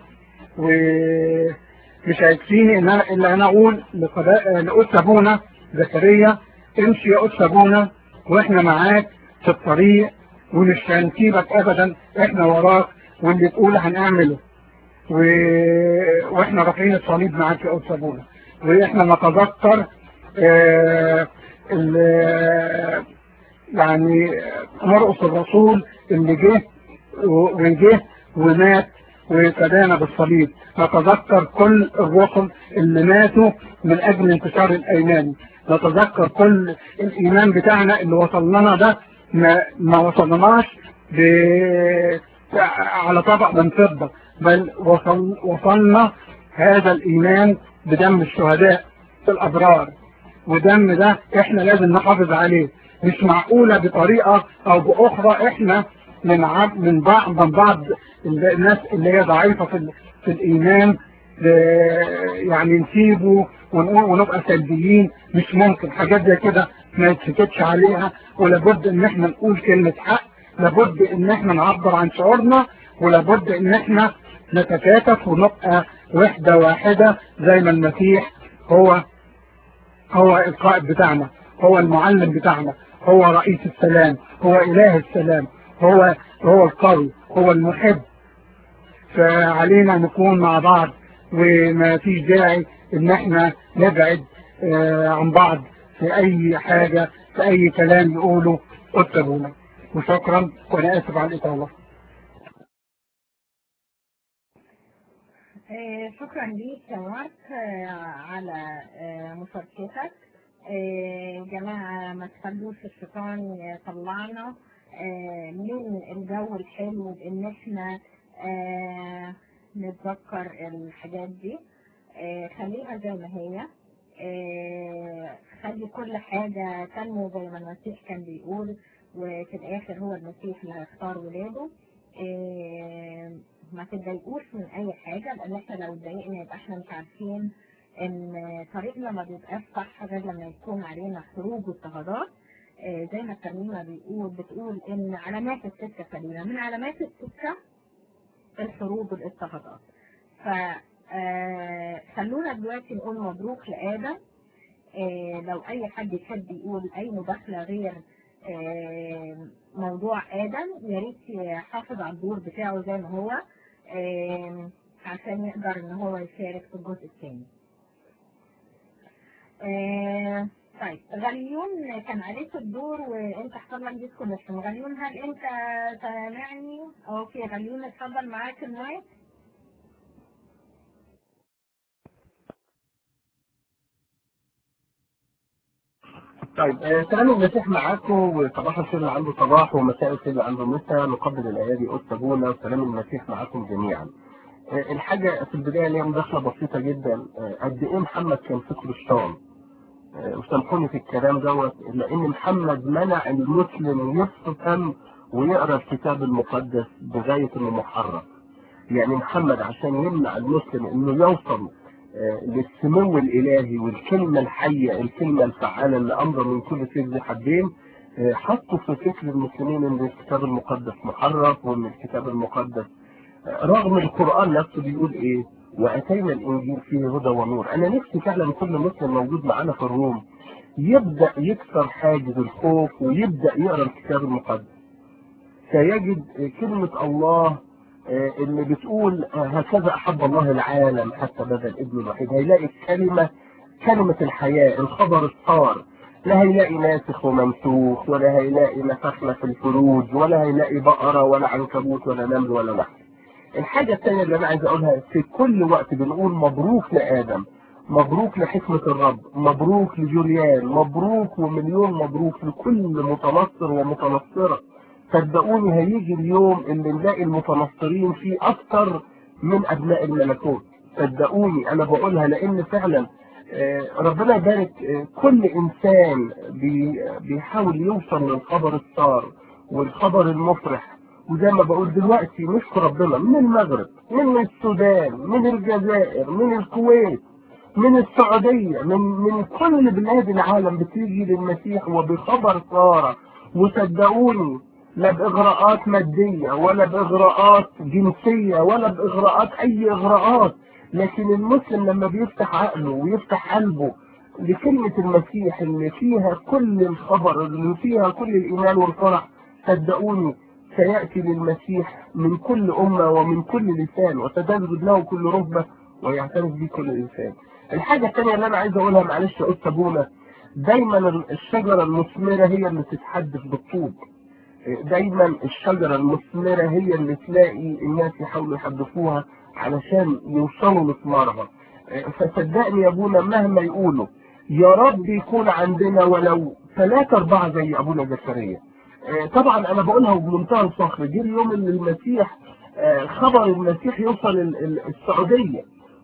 ومش هيكفيني ان انا الا انا اقول لقضاء لأس ابونا زكريا امشي يا أس ابونا واحنا معاك في الطريق ومش هنسيبك ابدا احنا وراك واللي تقول هنعمله و... واحنا رافعين الصليب معاك يا أس ابونا واحنا نتذكر آه ال... يعني مرقص الرسول اللي جه وجه ومات وفدانا بالصليب نتذكر كل الرسل اللي ماتوا من اجل انتشار الايمان نتذكر كل الايمان بتاعنا اللي وصلنا ده ما, ما وصلناش ب... على طبق من فضة بل وصل... وصلنا هذا الإيمان بدم الشهداء الأبرار ودم ده احنا لازم نحافظ عليه مش معقولة بطريقة او باخرى احنا من عب من بعض من بعض الناس اللي هي ضعيفة في, ال- في الايمان ل- يعني نسيبه ونقول ونبقى سلبيين مش ممكن حاجات زي كده ما يتسكتش عليها ولابد ان احنا نقول كلمة حق لابد ان احنا نعبر عن شعورنا ولابد ان احنا نتكاتف ونبقى وحدة واحدة زي ما المسيح هو هو القائد بتاعنا هو المعلم بتاعنا هو رئيس السلام هو اله السلام هو هو القوي هو المحب فعلينا نكون مع بعض وما فيش داعي ان احنا نبعد آه، عن بعض في اي حاجة في اي كلام يقوله اتبعونا وشكرا وانا اسف على الاطالة آه، شكرا ليك يا مارك آه، على آه، مشاركتك آه، جماعة ما تخلوش الشيطان يطلعنا آه، من الجو الحلو بان احنا آه، نتذكر الحاجات دي آه، خليها زي ما هي آه، خلي كل حاجة تنمو زي ما المسيح كان بيقول وفي الآخر هو المسيح اللي هيختار ولاده آه، ما تتضايقوش من أي حاجة لأن احنا لو اتضايقنا يبقى احنا مش عارفين إن طريقنا ما بيبقاش صح غير لما يكون علينا حروب واضطهادات آه، زي ما الترنيمة بيقول بتقول إن علامات السكة سليمة من علامات السكة الحروب والاضطهادات ف آه، خلونا دلوقتي نقول مبروك لآدم آه، لو أي حد يحب يقول أي مداخلة غير آه، موضوع آدم يا ريت يحافظ على الدور بتاعه زي ما هو آه، عشان يقدر إن هو يشارك في الجزء الثاني. آه، طيب غليون كان عليك الدور وانت حصل لك ديسكونكشن غليون هل انت سامعني؟ اوكي غليون اتفضل معاك المايك. طيب آه، سلام المسيح معاكم وصباح الخير اللي عنده صباح ومساء الخير اللي عنده مساء نقبل الايادي أستاذونا وسلام المسيح معاكم جميعا. آه، الحاجة في البداية ليها مداخلة بسيطة جدا آه، قد ايه محمد كان فكره الشام آه، وسامحوني في الكلام دوت لان محمد منع المسلم يفهم ويقرا الكتاب المقدس بغاية انه محرف. يعني محمد عشان يمنع المسلم انه يوصل آه، للسمو الالهي والكلمه الحيه الكلمه الفعاله اللي امر من كل سيف ذي حدين آه، حطوا في فكر المسلمين ان الكتاب المقدس محرف وان الكتاب المقدس آه، رغم القران نفسه بيقول ايه واتينا الانجيل فيه هدى ونور انا نفسي فعلا كل مسلم موجود معانا في الروم يبدا يكسر حاجز الخوف ويبدا يقرا الكتاب المقدس سيجد آه، كلمه الله آه، اللي بتقول آه، هكذا احب الله العالم حتى بذل ابنه الوحيد هيلاقي الكلمه كلمه الحياه الخبر الصار لا هيلاقي ناسخ وممسوخ ولا هيلاقي نفخنا في الفروج ولا هيلاقي بقره ولا عنكبوت ولا نمل ولا نحل الحاجه الثانيه اللي انا عايز اقولها في كل وقت بنقول مبروك لادم مبروك لحكمة الرب مبروك لجوليان مبروك ومليون مبروك لكل متنصر ومتنصرة صدقوني هيجي اليوم اللي نلاقي المتنصرين فيه اكتر من ابناء الملكوت صدقوني انا بقولها لان فعلا آه، ربنا يبارك آه، كل انسان بي- بيحاول يوصل للخبر السار والخبر المفرح وزي ما بقول دلوقتي نشكر ربنا من المغرب من السودان من الجزائر من الكويت من السعودية من من كل بلاد العالم بتيجي للمسيح وبخبر سارة وصدقوني لا بإغراءات مادية ولا بإغراءات جنسية ولا بإغراءات أي إغراءات لكن المسلم لما بيفتح عقله ويفتح قلبه لكلمة المسيح اللي فيها كل الخبر اللي فيها كل الإيمان والفرح صدقوني سيأتي للمسيح من كل أمة ومن كل لسان وتدرج له كل ركبة ويعترف به كل إنسان الحاجة الثانية اللي أنا عايز أقولها معلش يا أستاذ بولا دايما الشجرة المثمرة هي اللي تتحدث بالطوب دايما الشجرة المثمرة هي اللي تلاقي الناس يحاولوا يحدثوها علشان يوصلوا لثمارها فصدقني يا ابونا مهما يقولوا يا رب يكون عندنا ولو ثلاثة أربعة زي أبونا زكريا طبعا أنا بقولها بمنتهى الفخر جه اليوم اللي المسيح خبر المسيح يوصل ال- ال- السعودية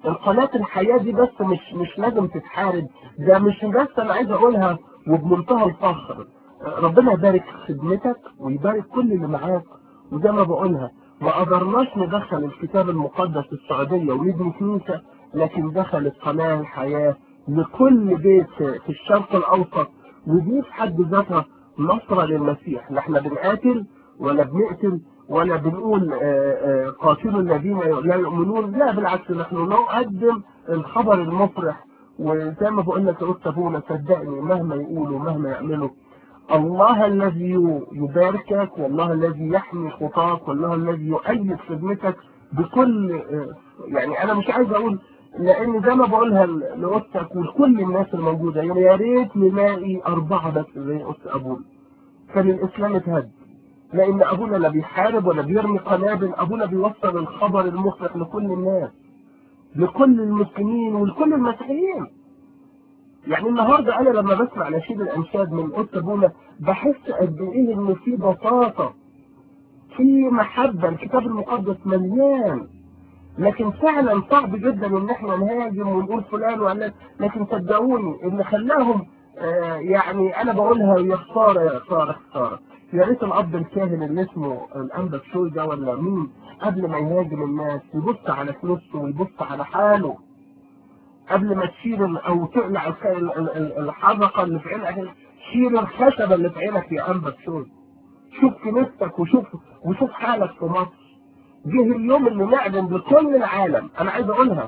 القناة الحياة دي بس مش مش لازم تتحارب ده مش بس انا عايز اقولها وبمنتهى الفخر ربنا يبارك في خدمتك ويبارك كل اللي معاك وزي ما بقولها ما قدرناش ندخل الكتاب المقدس السعودية ونبني كنيسة لكن دخلت قناة الحياة لكل بيت في الشرق الاوسط ودي في حد ذاتها نصرة للمسيح لا احنا بنقاتل ولا بنقتل ولا بنقول آه، آه، قاتلوا الذين لا يؤمنون لا بالعكس نحن نقدم الخبر المفرح وزي ما بقول لك يا أستاذ أبونا صدقني مهما يقولوا مهما يعملوا الله الذي يباركك والله الذي يحمي خطاك والله الذي يؤيد خدمتك بكل آه، يعني انا مش عايز اقول لان زي ما بقولها ل- لاختك ولكل الناس الموجوده يعني يا ريت نلاقي اربعه بس زي اخت ابونا كان الاسلام اتهد لان ابونا لا بيحارب ولا بيرمي قنابل ابونا بيوصل الخبر المفرح لكل الناس لكل المسلمين ولكل المسيحيين يعني النهارده انا لما بسمع نشيد الانشاد من قدس ابونا بحس قد ايه ان في بساطه في محبه الكتاب المقدس مليان لكن فعلا صعب جدا ان احنا نهاجم ونقول فلان وعلان لكن صدقوني اللي خلاهم آه يعني انا بقولها يا خساره يا خساره خساره يا ريت الاب الكاهن اللي اسمه الانبا شوي ده ولا مين قبل ما يهاجم الناس يبص على فلوسه ويبص على حاله قبل ما تشيل ال- او تقلع الخ- ال- ال- ال- الحرقه اللي في عينك شيل الخشبه اللي في عينك يا انبا شوي شوف كنيستك وشوف وشوف حالك في مصر جه اليوم اللي نعلن لكل العالم انا عايز اقولها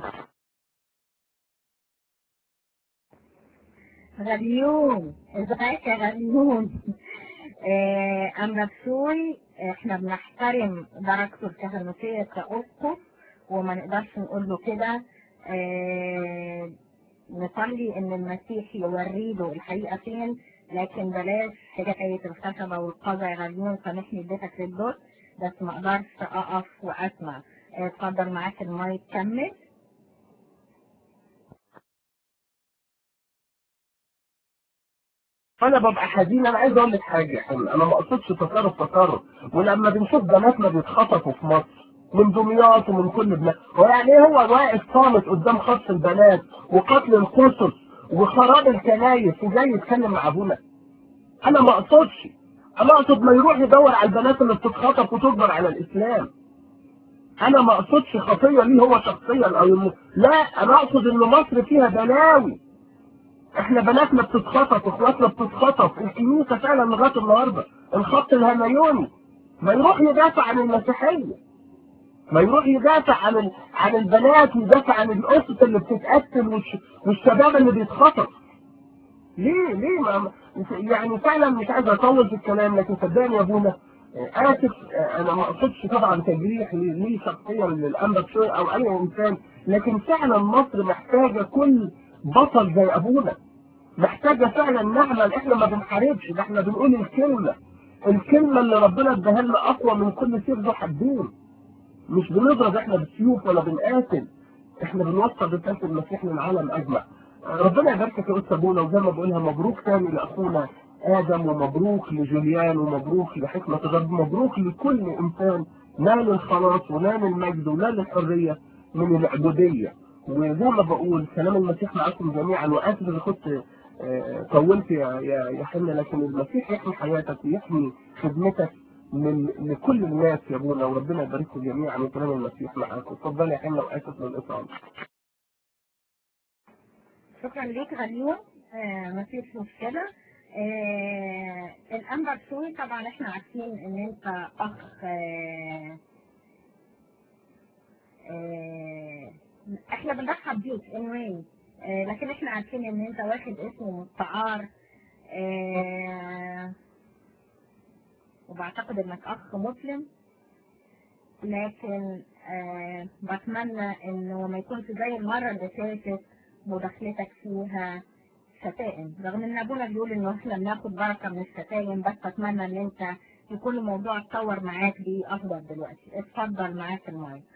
غليون ازيك يا غليون آه، أما بسوي احنا بنحترم درجته الكهنوتية كأسقف وما نقدرش نقول له كده آه، نصلي ان المسيح يوري له الحقيقة فين لكن بلاش حكاية الخشبة والقذى يا غليون سامحني اديتك للدور بس ما اقدرش اقف واسمع آه، اتفضل معاك المايك كمل فانا ببقى حزين انا عايز اقول لك حاجه يا حلو انا ما اقصدش تطرف تطرف ولما بنشوف بناتنا بيتخطفوا في مصر من دمياط ومن كل بلاد هو يعني ايه هو واقف صامت قدام خطف البنات وقتل القصص وخراب الكنايس وجاي يتكلم مع ابونا انا ما اقصدش انا اقصد ما يروح يدور على البنات اللي بتتخطف وتجبر على الاسلام انا ما اقصدش خطيه ليه هو شخصيا او إنه- لا انا اقصد ان مصر فيها بلاوي احنا بناتنا بتتخطف واخواتنا بتتخطف الكنيسه فعلا لغايه النهارده الخط الهميوني ما يروح يدافع عن المسيحيه ما يروح يدافع عن ال... عن البنات ويدافع عن الاسس اللي بتتقتل والش... والشباب اللي بيتخطف ليه ليه ما... يعني فعلا مش عايز اطول في الكلام لكن صدقني يا ابونا آه، اسف آه، انا ما اقصدش طبعا تجريح لي- ليه شخصيا للانبا شوي او اي انسان لكن فعلا مصر محتاجه كل بطل زي ابونا محتاجه فعلا نعمل احنا ما بنحاربش ده احنا بنقول الكلمه الكلمه اللي ربنا اداها لنا اقوى من كل سيف ذو حدين مش بنضرب احنا بالسيوف ولا بنقاتل احنا بنوصل رساله المسيح للعالم اجمع ربنا يباركك يا استاذ ابونا وزي ما بقولها مبروك تاني لاخونا ادم ومبروك لجوليان ومبروك لحكمه الرب مبروك لكل انسان نال الخلاص ونال المجد ونال الحريه من العبوديه وزي ما بقول كلام المسيح معاكم جميعا واسف اذا كنت آه، طولت يا يا يا حنا لكن المسيح يحمي حياتك ويحمي خدمتك من لكل الناس يا ابونا وربنا يبارككم جميعا وكلام المسيح معاكم اتفضل يا حنا واسف للاطاله شكرا ليك غليون آه مفيش مشكلة آه الأنبا بسوي طبعا احنا عارفين ان انت اخ آه آه احنا بنرحب بيك anyway آه لكن احنا عارفين ان انت واخد اسم مستعار آه وبعتقد انك اخ مسلم لكن آه بتمنى انه ما يكونش زي المرة اللي فاتت مداخلتك فيها شتائم رغم ان ابونا بيقول انه احنا بناخد بركة من الشتايم بس اتمنى ان انت يكون الموضوع اتطور معاك بيه افضل دلوقتي اتفضل معاك المايك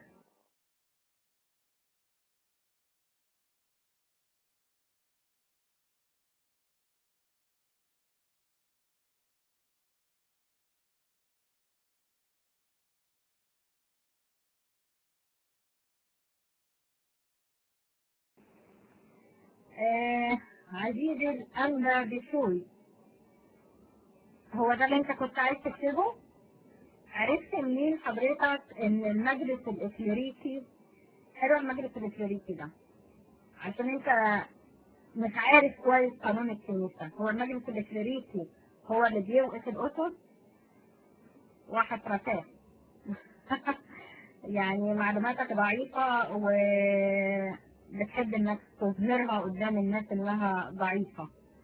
آه عزيزي الأنبا بشوي هو ده اللي انت كنت عايز تكتبه؟ عرفت منين حضرتك ان المجلس الإكليريكي حلو المجلس الإكليريكي ده عشان انت مش عارف كويس قانون الكنيسة هو المجلس الإكليريكي هو اللي بيوقف الأسس واحد رفاه يعني معلوماتك ضعيفة وبتحب انك تظهرها قدام الناس انها ضعيفة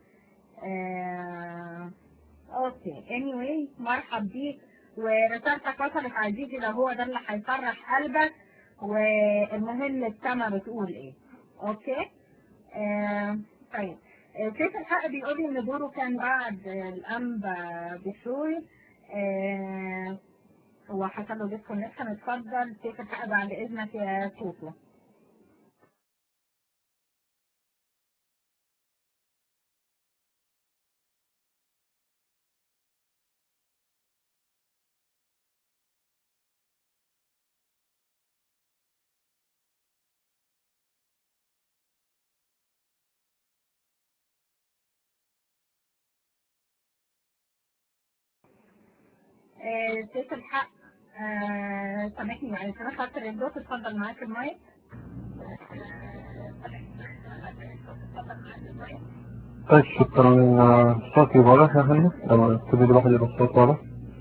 آه... اوكي anyway مرحب بيك ورسالتك وصلت عزيزي لو هو ده اللي هيفرح قلبك والمهم السما بتقول ايه اوكي آه... طيب آه، سيف الحق بيقول لي ان دوره كان بعد الانبا بشوي آه... هو حصل له ديسكونكشن اتفضل سيف الحق بعد اذنك يا توتو آه، سيف الحق آه، سامحني يعني انا خاطر الدوت اتفضل معاك المايك طيب شكرا آه، صوتي واضح يا هلا لما تبي الواحد يبقى الصوت واضح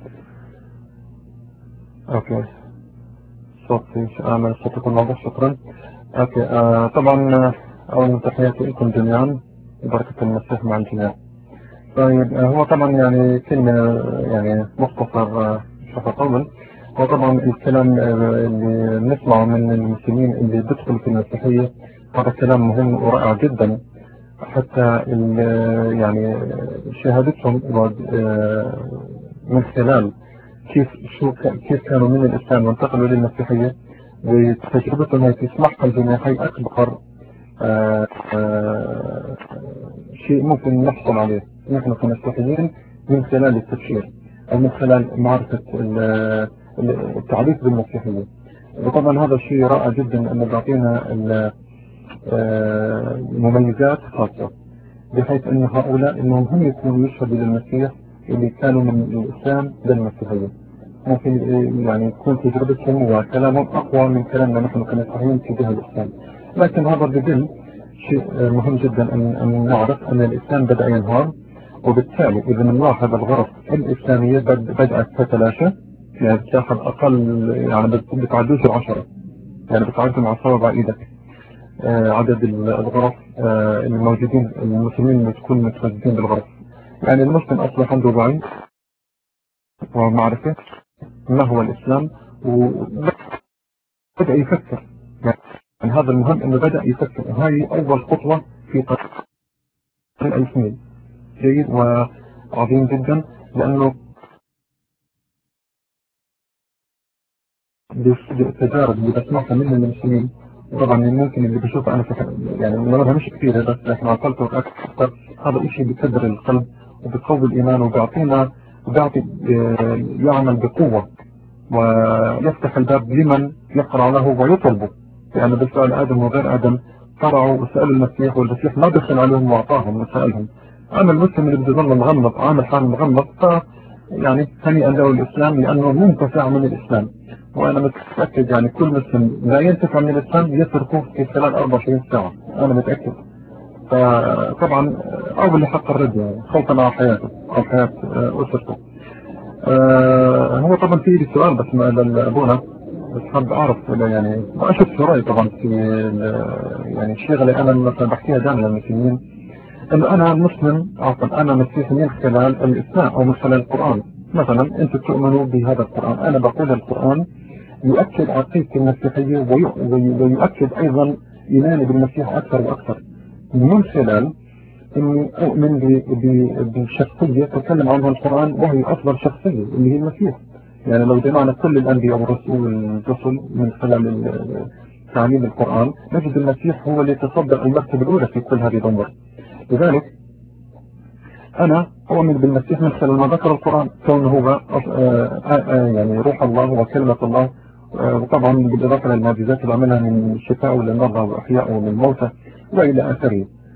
اوكي صوتي اعمل الصوت يكون واضح شكرا اوكي آه طبعا آه، اولا تحياتي لكم جميعا بركة المسيح مع الجميع طيب آه، هو طبعا يعني كلمة آه، يعني مختصر آه، شرح طول هو طبعا الكلام آه، اللي نسمعه من المسلمين اللي بيدخلوا في المسيحية هذا كلام مهم ورائع جدا حتى ال- يعني شهادتهم آه، من خلال كيف شو ك- كيف كانوا من الإسلام وانتقلوا للمسيحية وتجربتهم هي تسمحها الجميع هي أكبر آه، آه، شيء ممكن نحصل عليه نحن كمسيحيين من خلال التبشير أو من خلال معرفة ال- ال- التعريف بالمسيحية وطبعا هذا الشيء رائع جدا أنه بيعطينا ال- آه، مميزات خاصة بحيث أن هؤلاء أنهم هم يكونوا يشهدوا للمسيح اللي كانوا من الإسلام للمسيحية ممكن آه، يعني يكون تجربتهم وكلامهم أقوى من كلامنا نحن كمسيحيين تجاه الإسلام لكن هذا بدل شيء آه، مهم جدا أن, أن نعرف أن الإسلام بدأ ينهار وبالتالي إذا نلاحظ الغرف الإسلامية بد- بدأت تتلاشى يعني بتاخذ أقل يعني بت- بتعدوش العشرة يعني بتعدوا على صوابع إيدك آه، عدد الغرف آه، الموجودين المسلمين اللي تكون متواجدين بالغرف يعني المسلم أصبح عنده وعي ومعرفة ما هو الإسلام وبدأ يفكر يعني هذا المهم أنه بدأ يفكر وهذه أول خطوة في طريق الإسلام جيد وعظيم جدا لأنه بالتجارب اللي بسمعها من المسلمين طبعا ممكن اللي بشوفه انا في يعني نمرها مش كثيره بس لكن عقلته اكثر هذا الشيء بكبر القلب وبقوي الايمان وبيعطينا وبيعطي آه، يعمل بقوه ويفتح الباب لمن يقرا له ويطلبه لأن بالفعل آدم وغير آدم قرعوا وسألوا المسيح والمسيح ما دخل عليهم وأعطاهم وسألهم أما المسلم اللي بده يظل مغمض عامل حاله مغمض ف يعني هنيئا له الإسلام لأنه منتفع من الإسلام وأنا متأكد يعني كل مسلم لا ينتفع من الإسلام يتركه في خلال 24 ساعة أنا متأكد فطبعا أول اللي حق الرد يعني خوفا على حياته أو حياة أسرته آه، هو طبعا في لي سؤال بس ما لأبونا بس حاب أعرف يعني وأشوف شراي طبعا في ال- يعني الشغلة أنا مثلا بحكيها دائما للمسلمين إنه أنا مسلم عفوا أنا مسيحي من خلال الإسلام أو من خلال القرآن مثلا أنتم تؤمنوا بهذا القرآن أنا بقول القرآن يؤكد عقيدتي المسيحية وي- وي- ويؤكد أيضا إيماني بالمسيح أكثر وأكثر من خلال اني اؤمن ب- ب- بشخصية تكلم عنها القرآن وهي افضل شخصية اللي هي المسيح يعني لو جمعنا كل الانبياء والرسل والرسل من خلال ال- تعليم القرآن نجد المسيح هو اللي يتصدر المرتبة الاولى في كل هذه الامور لذلك انا اؤمن بالمسيح من خلال ما ذكر القرآن كونه هو أص- آه، آه، آه، يعني روح الله وكلمة الله آه، وطبعا بالاضافة للمعجزات اللي عملها من شفاء للمرضى واحياء للموتى والى اخره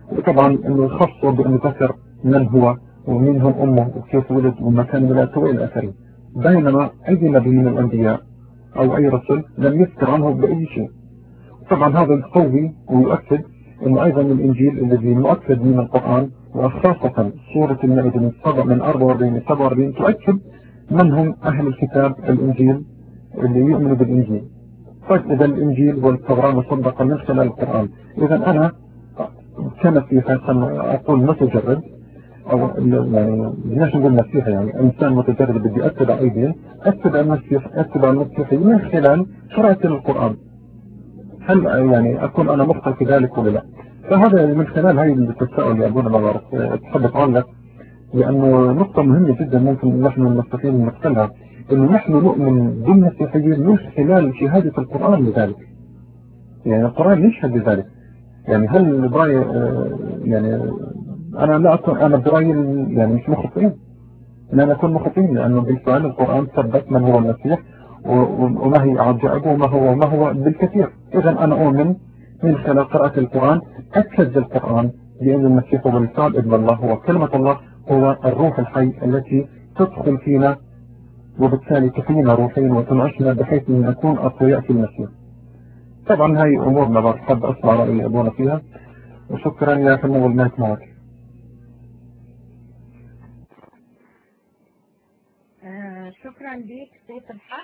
وطبعا انه يخصه بانه ذكر من هو ومين هم امه وكيف ولد ومكان ولاده والى اخره بينما اي نبي من الانبياء او اي رسول لم يذكر عنه باي شيء طبعا هذا يقوي ويؤكد انه ايضا الانجيل الذي مؤكد من القرآن وخاصة سورة المائدة من سبع من 44 ل 47 تؤكد من هم اهل الكتاب الانجيل اللي يؤمنوا بالانجيل طيب اذا الانجيل والتوراة مصدقة من خلال القرآن اذا انا كمسيحي اقول متجرد او يعني بدناش نقول مسيحي يعني انسان متجرد بدي اتبع اي دين اتبع المسيح اتبع المسيحي من خلال قراءة القرآن هل يعني أكون أنا مخطئ في ذلك ولا لا فهذا من خلال هاي التساؤل يا أبونا ما بعرف تحب تعلق لأنه نقطة مهمة جدا ممكن نحن المستفيدين نقتلها إنه نحن نؤمن بالمسيحيين من خلال شهادة القرآن لذلك يعني القرآن يشهد بذلك يعني هل برأي يعني أنا لا أكون أنا برأيي يعني مش مخطئين إن أنا أكون مخطئين لأنه بالفعل القرآن ثبت من هو المسيح وما هي عجائبه وما هو وما هو بالكثير إذا أنا أؤمن من خلال قراءة القرآن أكد القرآن بأن المسيح هو بالفعل ابن الله هو كلمة الله هو الروح الحي التي تدخل فينا وبالتالي تحيينا روحيا وتنعشنا بحيث أن نكون أقوياء في المسيح طبعا هاي أمور ما بحب أسمع رأي أبونا فيها وشكرا يا فنو المايك معك آه شكرا ليك سيف الحق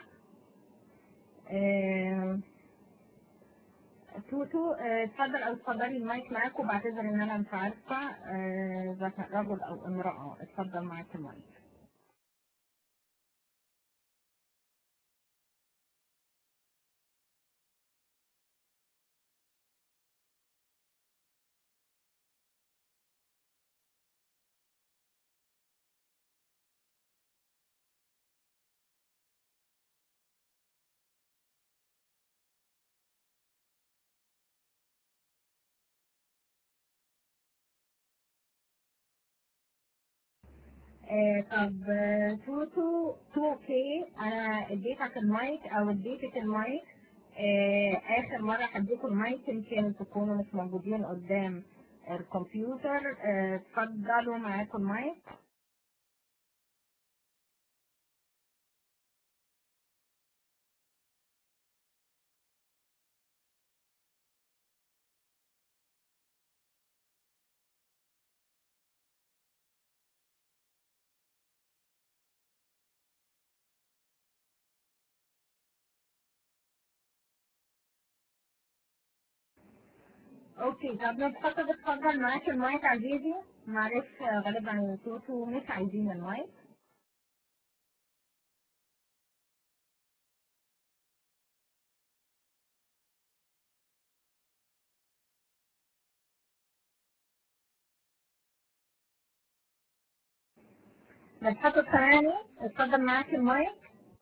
آه توتو اتفضل او اتفضلي المايك معاك وبعتذر ان انا مش عارفه آه، اذا كان رجل او امراه اتفضل معاك المايك آه، طب آه، توتو تو كي انا اديتك المايك او اديتك المايك آه، اخر مرة هديكم المايك يمكن تكونوا مش موجودين قدام الكمبيوتر آه، اتفضلوا معاكم المايك اوكي طب نتفضل اتفضل معاك المايك عزيزي معلش آه، غالبا توتو مش عايزين المايك نتحط ثواني اتفضل معاك المايك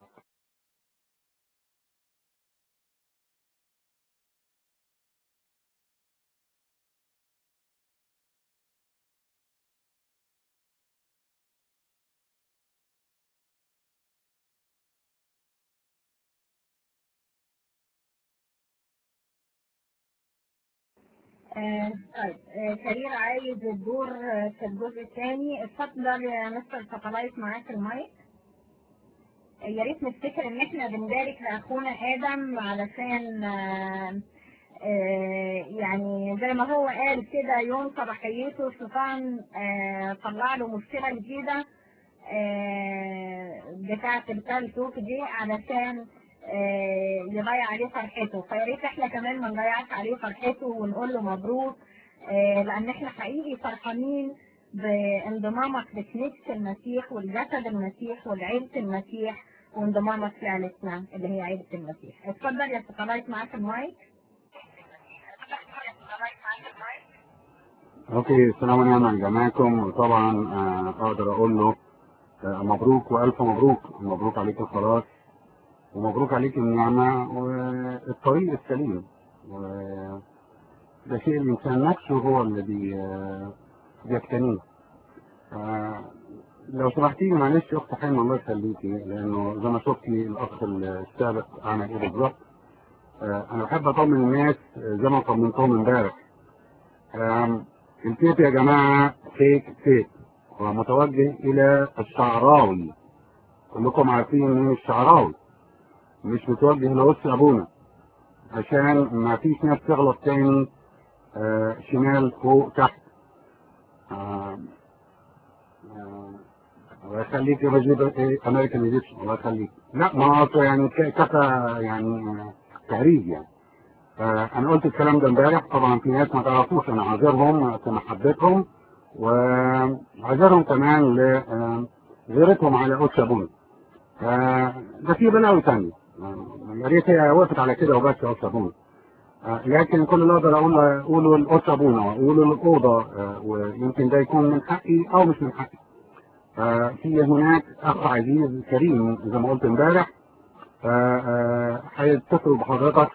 آه، طيب آه، كرير عايز الدور آه، في الجزء الثاني اتفضل يا مستر ساتلايت معاك المايك آه، يا ريت نفتكر ان احنا بنبارك لاخونا ادم علشان آه، آه، يعني زي ما هو قال كده يوم صباحيته الشيطان آه، طلع له مشكله جديده آه، بتاعه التالتوك دي علشان آه، يضيع عليه فرحته فيا ريت احنا كمان ما نضيعش عليه فرحته ونقول له مبروك آه، لان احنا حقيقي فرحانين بانضمامك لكنيسة المسيح والجسد المسيح والعيلة المسيح وانضمامك لعيلتنا اللي هي عيلة المسيح اتفضل يا ستلايت معاك المايك اوكي السلام عليكم على جماعكم وطبعا آه، اقدر اقول له آه، مبروك والف مبروك مبروك عليك الخلاص ومبروك عليك النعمة والطريق السليم وده شيء الإنسان نفسه هو الذي آه، بيقتنيه آه، لو سمحتي لي معلش أخت حلمة الله يخليكي لأنه زي ما شفتي الأخ السابق عمل إيه بالظبط آه، أنا بحب أطمن الناس زي ما طمنتهم امبارح آم، التيب يا جماعة فيك تيب ومتوجه إلى الشعراوي كلكم عارفين مين الشعراوي مش متوجه لوسط أبونا عشان ما فيش ناس تغلط تاني آه شمال فوق تحت آه آه الله يخليك يا رجل امريكان ايجيبشن الله يخليك لا ما هو يعني ك- كفى يعني آه، تهريج يعني آه، انا قلت الكلام ده امبارح طبعا في ناس ما تعرفوش انا عذرهم كمحبتهم وعذرهم كمان لغيرتهم على قدس ابونا آه، ده في بلاوي تانية آه، يا ريت هي وقفت على كده وبس يا قدس ابونا آه، لكن كل اللي اقدر اقول اقوله لقدس ابونا واقوله للاوضه آه، ويمكن ده يكون من حقي او مش من حقي آه، في هناك اخ عزيز كريم زي ما قلت امبارح آه، آه، هيتصل بحضرتك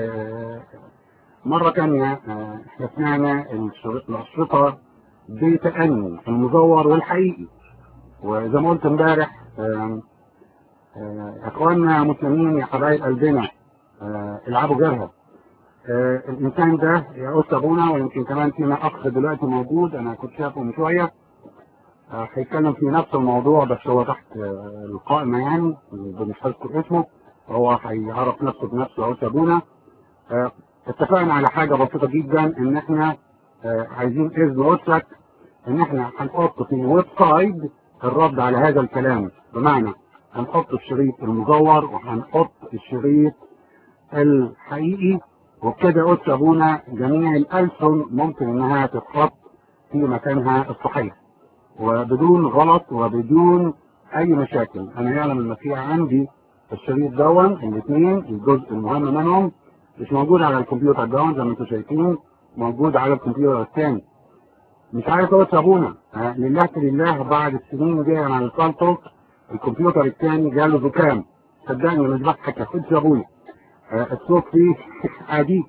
ومرة تانية آه، احنا سمعنا الشر- الأشرطة بتأني المزور والحقيقي وزي ما قلت امبارح آه، آه، اخواننا مسلمين يا حبايب قلبنا آه، العبوا جرها آه، الانسان ده يا أستاذ ابونا ويمكن كمان فينا اخ دلوقتي موجود انا كنت شايفه من شويه آه، هيتكلم في نفس الموضوع بس هو تحت آه، القائمة يعني مش هذكر اسمه هو هيعرف نفسه بنفسه أو سابونا آه، اتفقنا على حاجة بسيطة جدا إن إحنا آه، عايزين إذن واتساب إن إحنا هنحط في الويب سايت الرد على هذا الكلام بمعنى هنحط الشريط المزور وهنحط الشريط الحقيقي وبكده قلت أبونا جميع الألسن ممكن إنها تتحط في مكانها الصحيح وبدون غلط وبدون اي مشاكل انا يعلم المسيح عندي الشريط دون الاثنين الجزء المهم منهم مش موجود على الكمبيوتر دون زي ما انتم شايفين موجود على الكمبيوتر الثاني مش عارف اقول سابونا آه، لله لله بعد السنين دي انا الكالتو الكمبيوتر الثاني جاله زكام صدقني مش بضحك يا خد سابونا آه، الصوت فيه عديد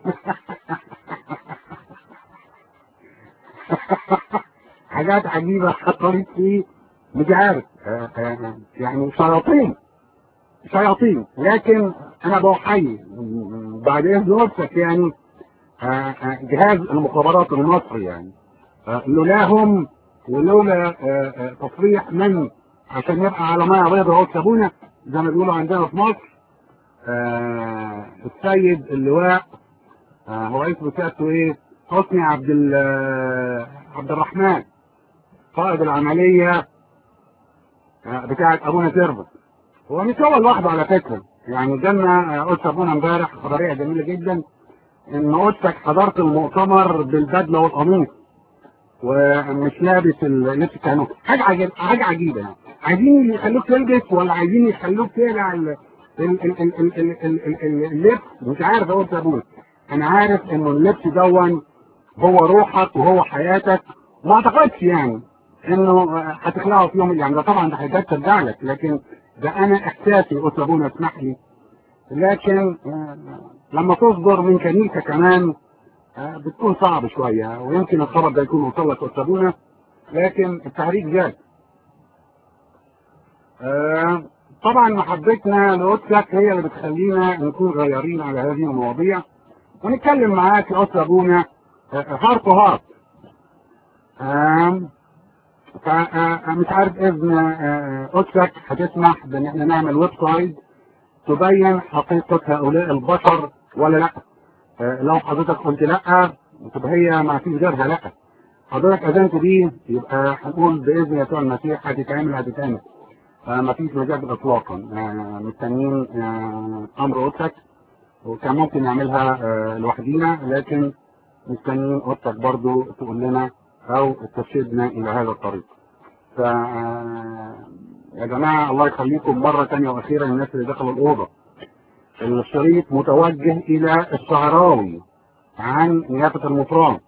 حاجات عجيبة حصلت فيه مش عارف آه، آه، يعني شياطين شياطين لكن انا بحيي بعد اذن نفسك يعني آه، آه، جهاز المخابرات المصري يعني آه، لولاهم ولولا آه، آه، تصريح من عشان يبقى على ميه بيضاء اهو سابونا زي ما بيقولوا عندنا في مصر آه، السيد اللواء آه، هو اسمه سيادته ايه؟ حسني عبد ال- آه، عبد الرحمن قائد العملية آه، بتاعة أبونا سيرفس هو مش هو لوحده على فكرة يعني جالنا قلت أبونا امبارح خبرية جميلة جدا إن قلتك حضرت المؤتمر بالبدلة والقميص ومش لابس اللبس كانوا حاجة عجيبة حاجة عجيبة يعني عايزين يخلوك تلبس ولا عايزين يخلوك تقلع ال- ال- ال- ال- ال- ال- ال- ال- اللبس مش عارف اقول ابونا انا عارف انه اللبس دون هو روحك وهو حياتك ما اعتقدش يعني انه هتخلعه في يوم يعني ده طبعا ده حاجات ترجع لك لكن ده انا احساسي قلت ابونا اسمح لي لكن آه، لما تصدر من كنيسه كمان آه، بتكون صعب شويه ويمكن الخبر ده يكون وصل لك قلت ابونا لكن التحريك جاد آه، طبعا محبتنا لقدسك هي اللي بتخلينا نكون غيرين على هذه المواضيع ونتكلم معاك يا أستاذ أبونا هارت تو هارت فمش عارف إذن آه، قدسك هتسمح بإن احنا نعمل ويب سايت تبين حقيقة هؤلاء البشر ولا لا آه، لو حضرتك قلت لا تبقى هي ما فيش غيرها لا حضرتك أذنت دي يبقى هنقول بإذن يسوع المسيح هتتعمل هتتعمل ما فيش مجال اطلاقا آه، مستنيين آه، امر قدسك وكان ممكن نعملها آه، لوحدينا لكن مستنيين قدسك برضو تقول لنا او ترشدنا الى هذا الطريق ف آه، يا جماعة الله يخليكم مرة تانية واخيرا الناس اللي دخلوا الاوضة الشريط متوجه الى الشعراوي عن نيافة المطران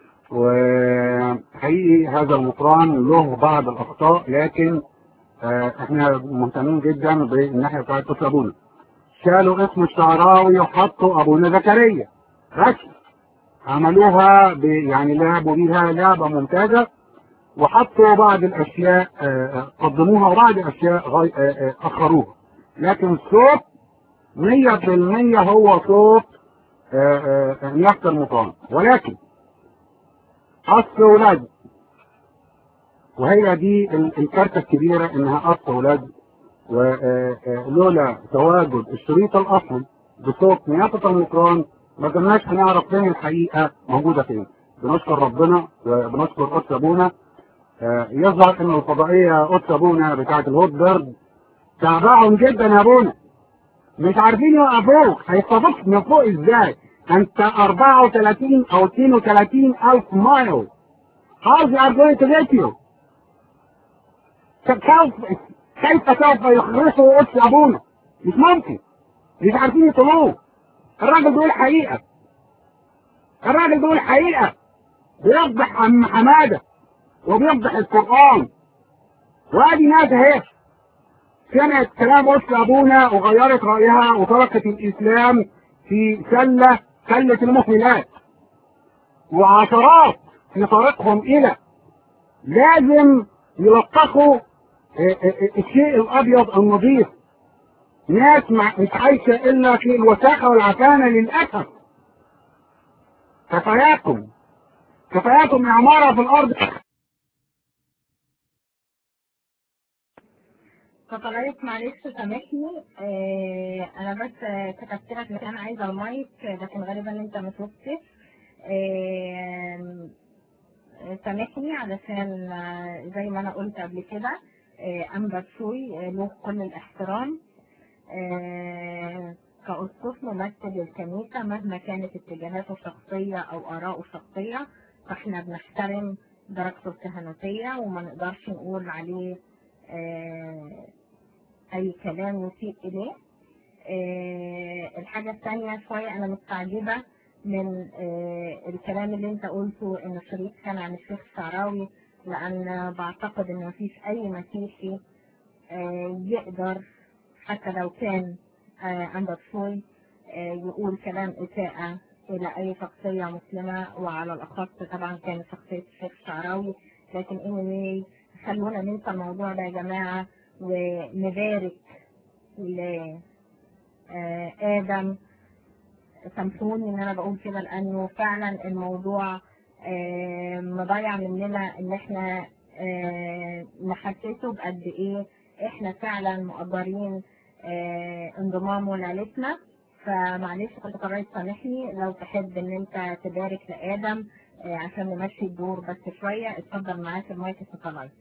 وحقيقي هذا المطران له بعض الاخطاء لكن آه، احنا مهتمين جدا بالناحيه بتاعت طفل ابونا شالوا اسم الشعراوي وحطوا ابونا زكريا بس عملوها ب... يعني لعبوا بيها لعبه ممتازه وحطوا بعض الاشياء آه، آه، قدموها وبعض الاشياء غي... آه، آه، اخروها لكن الصوت 100% هو صوت آه، آه، نيافة المطان ولكن أصل ولاد وهي دي ال- الكارتة الكبيرة إنها أصل ولاد ولولا تواجد الشريط الأصلي بصوت نيافة المقران ما كناش هنعرف فين الحقيقة موجودة فين بنشكر ربنا وبنشكر قدس أبونا آه، يظهر إن الفضائية قدس أبونا بتاعت الهوت بيرد تعبهم جدا يا أبونا مش عارفين يوقفوك هيستضيفك من فوق ازاي انت 34 او 32 الف مايل how they are going to get you كيف كيف سوف يخلصوا قدس ابونا مش ممكن مش عارفين يطلعوه الراجل بيقول حقيقة الراجل بيقول حقيقة بيفضح عم حمادة وبيفضح القرآن وادي ناس اهي سمعت كلام قدس ابونا وغيرت رايها وتركت الاسلام في سله سله المهملات وعشرات في طريقهم الى لازم يلطخوا اه، اه، اه، الشيء الابيض النظيف ناس مع- مش عايشه الا في الوساخه والعفانه للاسف كفاياكم كفاياكم اعمارها في الارض فطلعت معلش سامحني آه انا بس آه، كتبت لك مكان عايزه المايك آه، لكن غالبا انت ما شفتش آه سامحني علشان آه، زي ما انا قلت قبل كده آه انبت شوي آه، له كل الاحترام آه كأسقف ممثل للكنيسة مهما كانت اتجاهاته الشخصية أو آراءه الشخصية فاحنا بنحترم درجته الكهنوتية وما نقدرش نقول عليه آه أي كلام يسيء إليه آه الحاجة الثانية شوية أنا مستعجبة من آه الكلام اللي أنت قلته إن الشريط كان عن الشيخ الشعراوي لأن بعتقد إن مفيش أي مسيحي آه يقدر حتى لو كان آه عندك شوي آه يقول كلام إساءة إلى أي شخصية مسلمة وعلى الأخص طبعا كانت شخصية الشيخ الشعراوي لكن anyway خلونا ننسى الموضوع ده يا جماعة ونبارك لآدم سامحوني إن أنا بقول كده لأنه فعلا الموضوع آه، مضيع مننا إن إحنا آه، نحسسه بقد إيه إحنا فعلا مقدرين آه، انضمامه لعيلتنا فمعلش كنت قررت تسامحني لو تحب إن أنت تبارك لآدم آه، عشان نمشي الدور بس شوية اتفضل معاك المايك ستلايت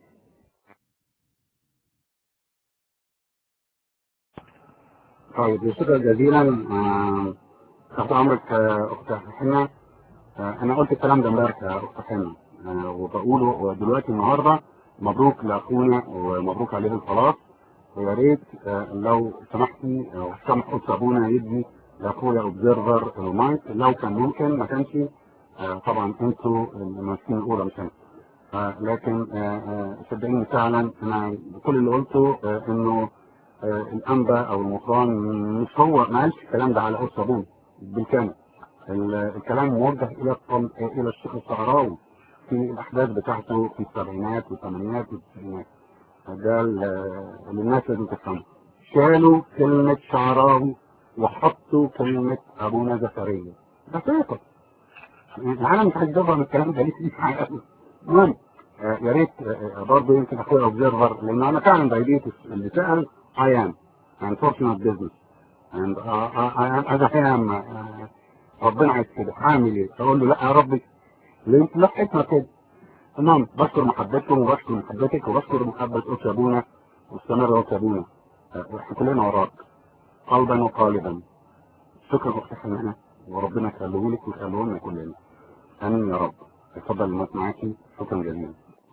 طيب شكرا جزيلا آه، تحت امرك آه، اخت حنا آه، انا قلت الكلام ده امبارح يا اخت حنا آه، وبقوله دلوقتي النهارده مبروك لاخونا ومبروك عليه الخلاص ويا ريت آه، لو سمحتي او سمح قدس ابونا يدي لاخويا اوبزرفر المايك لو كان ممكن ما كانش آه، طبعا انتوا الماسكين الاولى مش انا آه، لكن آه، آه، صدقيني فعلا انا كل اللي قلته آه، انه آه، الانبا او المقران مش هو ما قالش الكلام ده على قدس ابونا بالكامل ال- الكلام موجه الى الطم- الى الشيخ الصحراوي في الاحداث بتاعته في السبعينات والثمانينات والتسعينات ده ال- اللي الناس لازم تفهمه شالوا كلمة شعراوي وحطوا كلمة أبونا زكريا بسيطة العالم مش هيدبر من الكلام ده ليه المهم آه، يا ريت آه، آه، برضه يمكن اخويا اوبزرفر لان انا فعلا دايبيتس اللي سال I am unfortunate business and uh, I, I, as I am uh, ربنا عايز كده هعمل ايه؟ اقول له لا يا ربي ليه لا حكمه كده تمام بشكر محبتكم وبشكر محبتك وبشكر محبه قدس ابونا واستمر قدس ابونا آه، احنا كلنا وراك قلبا وقالبا شكرا اختي حنانه وربنا يخليه لك ويخليه لنا كلنا امين يا رب اتفضل المايك معاكي شكرا جزيلا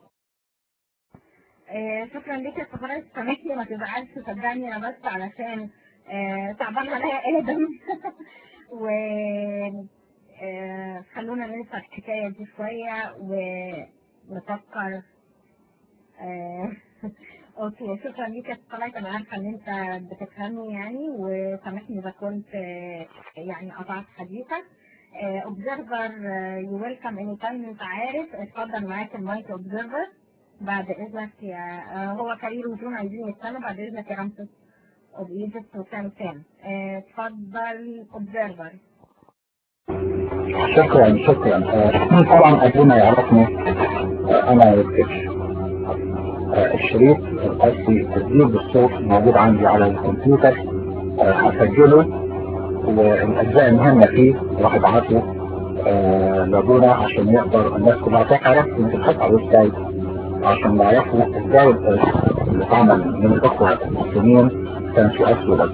آه، شكرا ليك يا سفراء سامحني ما تزعلش صدقني انا بس علشان آه، تعبان عليا ادم و آه، خلونا ننسى الحكايه دي شويه ونفكر آه، اوكي شكرا ليك يا سفراء انا عارفه ان انت بتفهمني يعني وسامحني اذا كنت آه، يعني قطعت حديثك اوبزرفر يو ويلكم اني تايم انت عارف اتفضل معاك المايك اوبزرفر بعد اذنك يا آه، هو كرير وجون عايزين يتكلموا بعد اذنك يا رمسيس اوف ايجيبت وسام سام آه، اتفضل اوبزرفر شكرا شكرا آه، طبعا قبل ما يعرفني آه، انا يكتبش آه، الشريط القصدي تسجيل بالصوت موجود عندي على الكمبيوتر آه، هسجله والاجزاء المهمه فيه راح ابعته آه، لابونا عشان يقدر الناس كلها تعرف يمكن حتى على الويب سايت عشان يعرفوا ازاي اللي اتعمل من الاخوه المسلمين كان في اصل بس.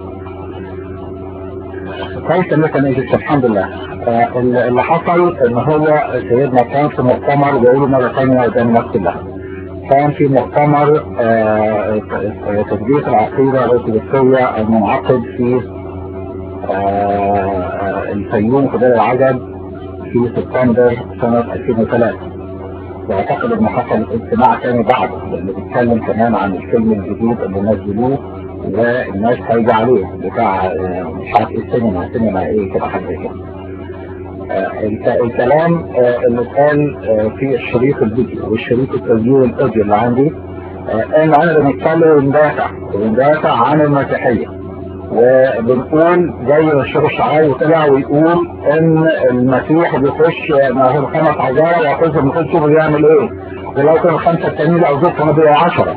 كويس ان كان ايجيبت الحمد لله آه، اللي حصل ان هو سيدنا كان في مؤتمر بيقولوا مره ثانيه قدام الناس كلها كان في مؤتمر آه، تثبيت العقيده الارثوذكسيه المنعقد في آه، آه، الفيوم في دار العجب في سبتمبر سنه 2003 واعتقد ان حصل اجتماع تاني بعده اللي بيتكلم كمان عن الفيلم الجديد اللي نزلوه والناس هيجي عليه بتاع آه، مش عارف ايه السينما سينما ايه كده حاجه كده آه، الك- الكلام آه، اللي اتقال آه، في الشريط الفيديو والشريط التسجيل الاوديو اللي عندي آه، ان انا بنتكلم وندافع وندافع عن المسيحيه وبنقول زي ما الشيخ الشعراوي طلع ويقول ان المسيح بيخش ما هو خمس عذارى ويخش المفروض شوفوا بيعمل ايه ولو كانوا خمسه التانيين لو زدتهم بقى 10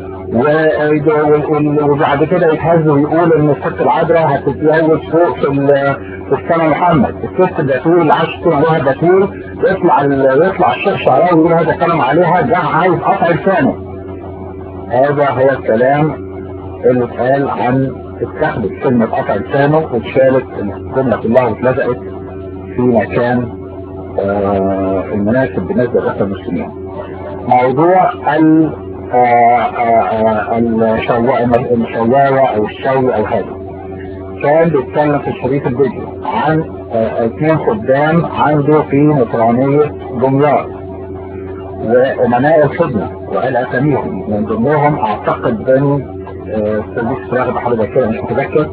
وبعد كده يتهز ويقول ان الست العذراء هتتزوج فوق في ال- في السنه محمد الست البتول اللي عاش سنه لها بتول يطلع ال- يطلع الشيخ شعراوي ويقول هذا كلام عليها ده عايز قطع لسانه هذا هو الكلام اللي اتقال عن اتخذت كلمة قطع لسانه واتشالت الجملة كلها واتلزقت في مكان آه المناسب بالنسبة للأخوة المسلمين. موضوع ال آه، آه، آه، الشوا- الشواوة أو الشوي أو هذا كان بيتكلم في شريط الفيديو عن آه، اثنين خدام عنده في نصرانية دمياط وأمناء الخدمة وقال أساميهم من ضمنهم أعتقد بن سيدي فراغ بحاجة كده مش متذكر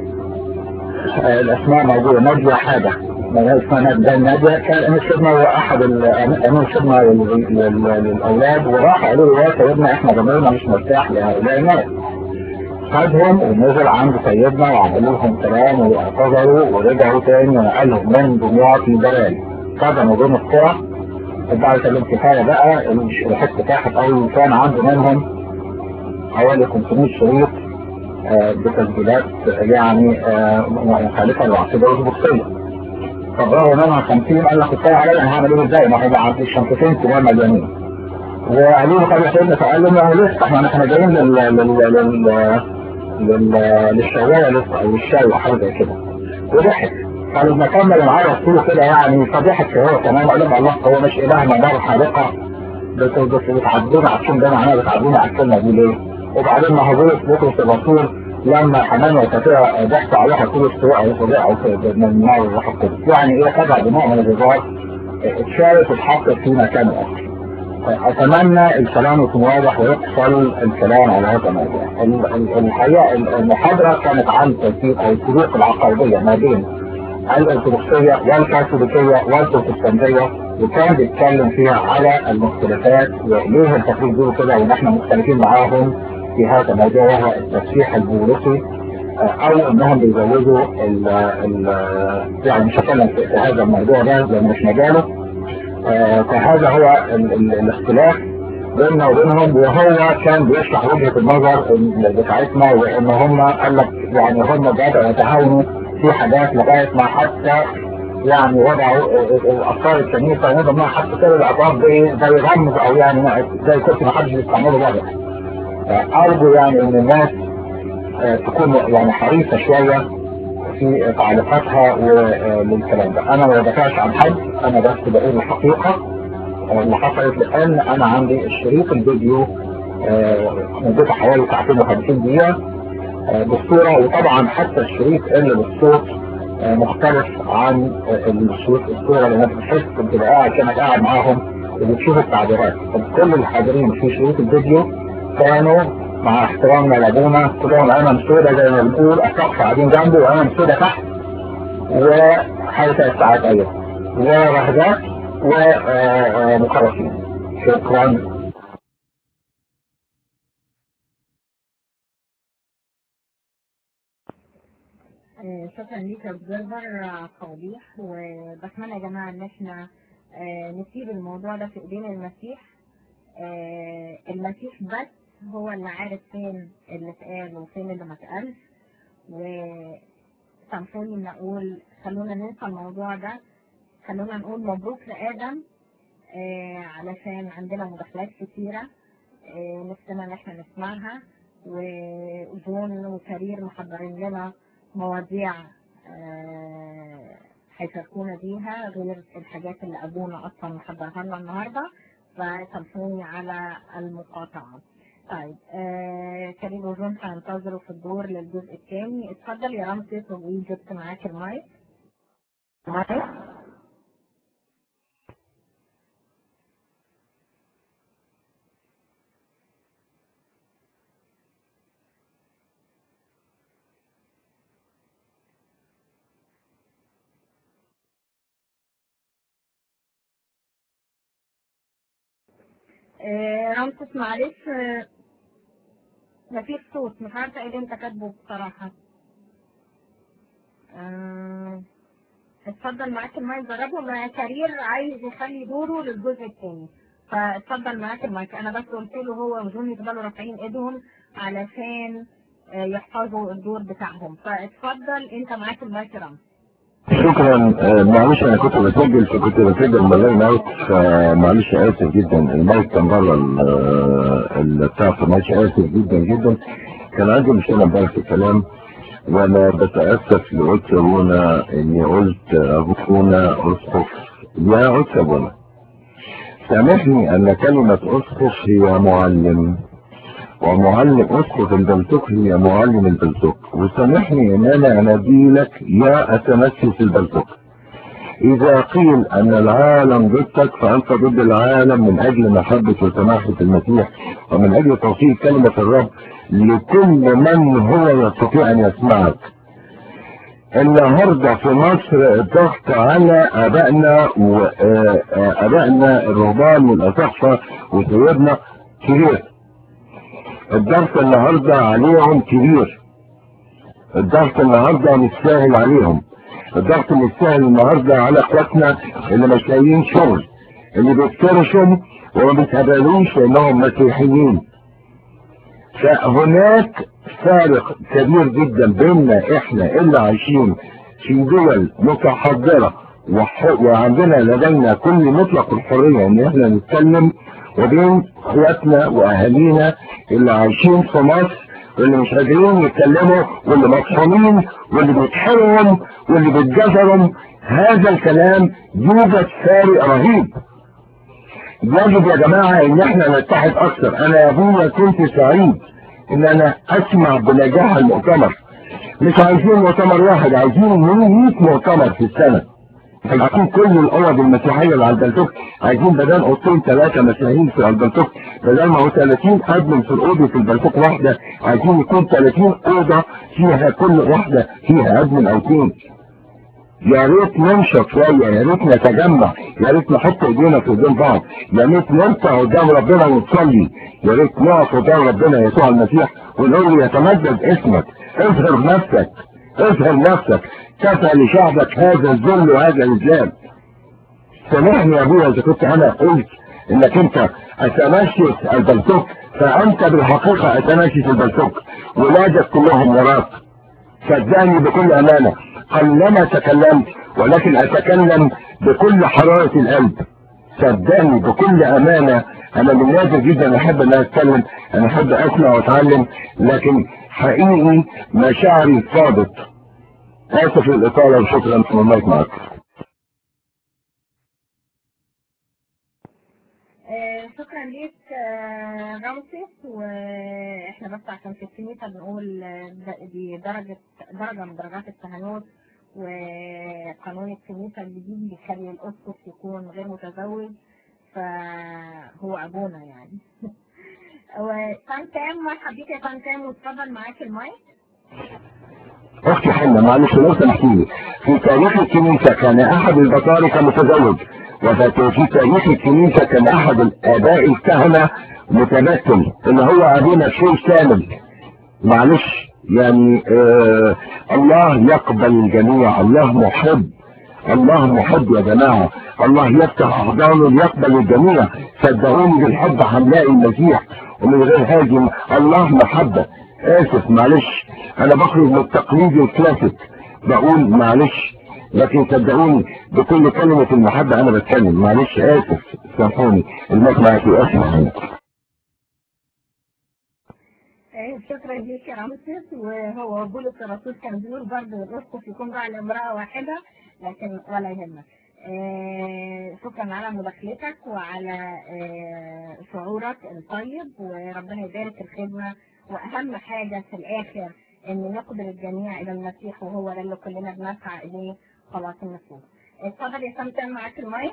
آه، الأسماء موجودة نادية حاجة ما اسمها نادية نادية كان أمين الخدمة هو أحد ال- أمين الخدمة لل- لل- للأولاد وراح قالوا له يا سيدنا إحنا ضميرنا مش مرتاح لهؤلاء الناس خدهم ونزل عند سيدنا وعملوا لهم كلام واعتذروا ورجعوا تاني ونقلهم من دمياط لبلال صدموا بين القرى وبعد الانتهاء بقى الحته تحت قوي كان عنده منهم حوالي 500 شريط آه، بتسجيلات يعني آه، مخالفه للعقيده الاسبوعيه فبرغم منها 50 قال لك كفايه عليا انا هعمل ايه ازاي ما هو عندي شنطتين كمان مليانين وقالوا له طب يا سيدنا فقال له ما هو لسه احنا احنا جايين لل لل لل لل للشوايه لسه او للشاي وحاجه زي كده وضحك قال لما كمل معاه رسوله كده يعني فضحك هو كمان قال لهم الله هو مش الهنا نار حارقه بت- بت- بتعدونا على الكلمه ده معناها بتعدونا على الكلمه دي ليه؟ وبعدين ما هو بولس بطرس الرسول لما حنان وكثيرة ضحك عليها طول السواقة وطلعوا من النار والروح القدس يعني ايه خدع بنوع من الهزار اتشالت واتحطت في مكان اخر اتمنى الكلام يكون واضح ويحصل الكلام على هذا الموضوع ال- ال- الحقيقه المحاضره كانت عن ترتيب او الفروق العقائديه ما بين الارثوذكسيه والكاثوليكيه والبروتستانتيه وكان بيتكلم فيها على المختلفات وليه التفريق دول كده وان احنا مختلفين معاهم في هذا الموضوع وهو التسبيح البوليسي او انهم بيزودوا ال ال يعني مش هتكلم في في هذا الموضوع ده لان مش مجاله آه، فهذا هو ال- ال- الاختلاف بيننا وبينهم وهو كان بيشرح وجهة النظر ال- بتاعتنا وان هم قال لك يعني هم بدأوا يتهاونوا في حاجات لغاية ما حتى يعني وضعوا افكار الكنيسة وضعوا ما حتى كده العقاب زي زي رمز او يعني ما- زي كنت ما حدش بيستعمله بره ارجو يعني ان الناس آه، تكون يعني حريصة شوية في تعليقاتها وللكلام ده انا ما بدافعش عن حد انا بس بقول الحقيقة آه، اللي حصلت لان انا عندي الشريط الفيديو آه، مدته حوالي ساعتين و50 دقيقة آه، بالصورة وطبعا حتى الشريط اللي بالصوت آه، مختلف عن آه، الشريط الصورة لانك بتحس بتبقى قاعد كانك قاعد معاهم وبتشوف التعبيرات كل الحاضرين في شريط الفيديو كانوا مع احترامنا لابونا كلهم امام سودة زي ما بنقول الشخص قاعدين جنبه وامام سودة تحت وحالة الساعات ايضا ورهدات ومكرسين شكرا آه، شكرا ليك يا اوبزرفر على التوضيح وبتمنى يا جماعه ان احنا آه، نسيب الموضوع ده في ايدين المسيح آه، المسيح بس هو اللي عارف فين اللي اتقال وفين اللي ما اتقالش وسامحوني ان اقول خلونا ننسى الموضوع ده خلونا نقول مبروك لادم آه، علشان عندنا مداخلات كتيره آه، نفسنا ان احنا نسمعها وجون وكرير محضرين لنا مواضيع آه، هيشاركونا بيها غير الحاجات اللي ابونا اصلا محضرها لنا النهارده فسامحوني على المقاطعه. طيب آه كريم وجون هينتظروا في الدور للجزء الثاني اتفضل يا رمسيس وجبت معاك المايك. مايك آه، رمسيس معلش آه، مفيش صوت مش عارفة ايه اللي انت كاتبه بصراحة آه، اتفضل معاك المايك جربه ما كارير عايز يخلي دوره للجزء الثاني فاتفضل معاك المايك انا بس قلت له هو وجون يفضلوا رافعين ايدهم علشان آه، يحفظوا الدور بتاعهم فاتفضل انت معاك المايك يا رمسيس شكرا آه، معلش انا كنت بسجل فكنت بسجل من غير مايك فمعلش اسف جدا المايك كان بره ال- آه، البتاع معلش اسف جدا جدا كان عندي مشكله امبارح في الكلام وانا بتاسف لقلت ابونا اني قلت ابونا اسقف يا قلت ابونا سامحني ان كلمه اسقف هي معلم ومعلم اسقف البلتوك هي معلم البلتوك وسامحني ان انا انادي لك يا اتمسس البلتوك اذا قيل ان العالم ضدك فانت ضد العالم من اجل محبة وسماحة المسيح ومن اجل توصيل كلمة الرب لكل من هو يستطيع ان يسمعك النهاردة في مصر الضغط على ابائنا وابائنا الرهبان والاساقفة وسيدنا كبير الضغط النهارده عليهم كبير الضغط النهارده مش سهل عليهم الضغط مش سهل النهارده على اخواتنا اللي مش لاقيين شغل اللي بيفترشوا وما بيتقبلوش انهم مسيحيين فهناك فارق كبير جدا بيننا احنا اللي عايشين في دول متحضرة وح- وعندنا لدينا كل مطلق الحرية ان احنا نتكلم وبين اخواتنا واهالينا اللي عايشين في مصر واللي مش قادرين يتكلموا واللي مطحونين واللي بيتحرموا واللي بيتجزروا هذا الكلام يوجد فارق رهيب يجب يا جماعة ان احنا نتحد اكثر انا يا ابويا كنت سعيد ان انا اسمع بنجاح المؤتمر مش عايزين مؤتمر واحد عايزين 100 مؤتمر في السنة عايزين كل الاوض المسيحية اللي على البلتوك عايزين بدل اوضتين ثلاثة مسيحيين في البلتوك بدل ما هو 30 ادمن في الاوضة في البلتوك واحدة عايزين يكون 30 اوضة فيها كل واحدة فيها ادمن او اثنين يا ريت ننشط شوية يا ريت نتجمع يا ريت نحط ايدينا في ايدين بعض يا ريت نرفع قدام ربنا ونصلي يا ريت نقف قدام ربنا يسوع المسيح ونقول له يتمجد اسمك اظهر نفسك اظهر نفسك كفى لشعبك هذا الذل وهذا الإذلال سامحني يا ابويا اذا كنت انا قلت انك انت اتمشيت البلتوك فانت بالحقيقة اتمشيت البلتوك ولادك كلهم وراك صدقني بكل امانة قلما تكلمت ولكن اتكلم بكل حرارة القلب صدقني بكل امانة انا من نادر جدا احب ان أنا اتكلم انا احب اسمع واتعلم لكن حقيقي مشاعري فاضت اسف للاطالة وشكرا في المايك معك آه، شكرا ليك آه، رمسيس واحنا بس عشان في الكنيسه بنقول آه، د- دي درجه درجه من درجات التهانات وقانون الكنيسه الجديد بيخلي الاسقف يكون غير متزوج فهو ابونا يعني وفانتام مرحبا بيك يا فانتام واتفضل معاك المايك اختي حنة معلش لو سمحتي لي في تاريخ الكنيسة كان احد البطاركة متزوج وفي تاريخ الكنيسة كان احد الاباء الكهنة متمثل اللي هو ابونا الشيخ كامل معلش يعني آه الله يقبل الجميع الله محب الله محب يا جماعة الله يفتح أحضانه ليقبل الجميع صدقوني بالحب هنلاقي المسيح ومن غير هاجم الله محبة آسف معلش أنا بخرج من التقليد الكلاسيك بقول معلش لكن صدقوني بكل كلمة المحبة أنا بتكلم معلش آسف سامحوني المسمع في أسمع آه، شكرا ليك يا رمسيس وهو بولس الرسول كان بيقول برضه الاسقف يكون بقى لامراه واحده لكن ولا يهمك. آه، شكرا على مداخلتك وعلى آه، شعورك الطيب وربنا يبارك الخدمه واهم حاجه في الاخر ان نقبل الجميع الى المسيح وهو ده اللي كلنا بنسعى اليه خلاص النفوس. اتفضل يا سمسم معاك المايك.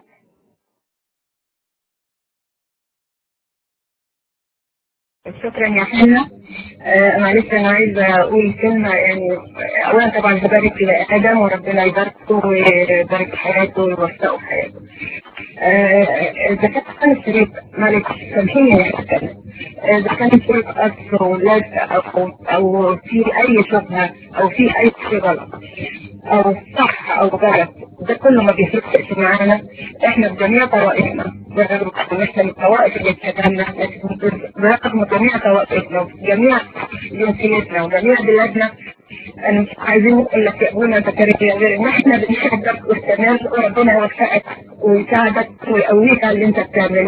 شكرا يا حنا آه معلش انا عايزه اقول كلمه يعني اولا طبعا ببارك لادم وربنا يباركه ويبارك حياته ويوفقه في حياته. آه، اذا كان الشريك معلش سامحيني يا حنا اذا كان الشريك اصل ولاد او او في اي شبهه او في اي شيء غلط او صح او غلط ده كله ما بيفرقش معانا احنا بجميع طوائفنا رغم ان احنا من الطوائف اللي اتكلمنا لكن برغم جميع طوائفنا وجميع جنسيتنا وجميع بلادنا انا مش عايزين نقول لك يا ابونا زكريا غير ان احنا بنحبك والتمام وربنا يوفقك ويساعدك ويقويك على اللي انت بتعمله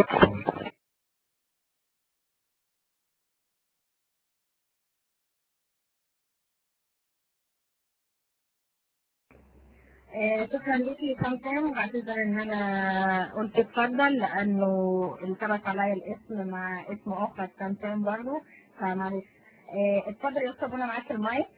آه، شكرا ليكي يا سمسم واعتذر ان انا قلت اتفضل لانه التبس عليا الاسم مع اسم اخرى سمسم برضه فمعلش آه، اتفضل يا استاذ انا معاك المايك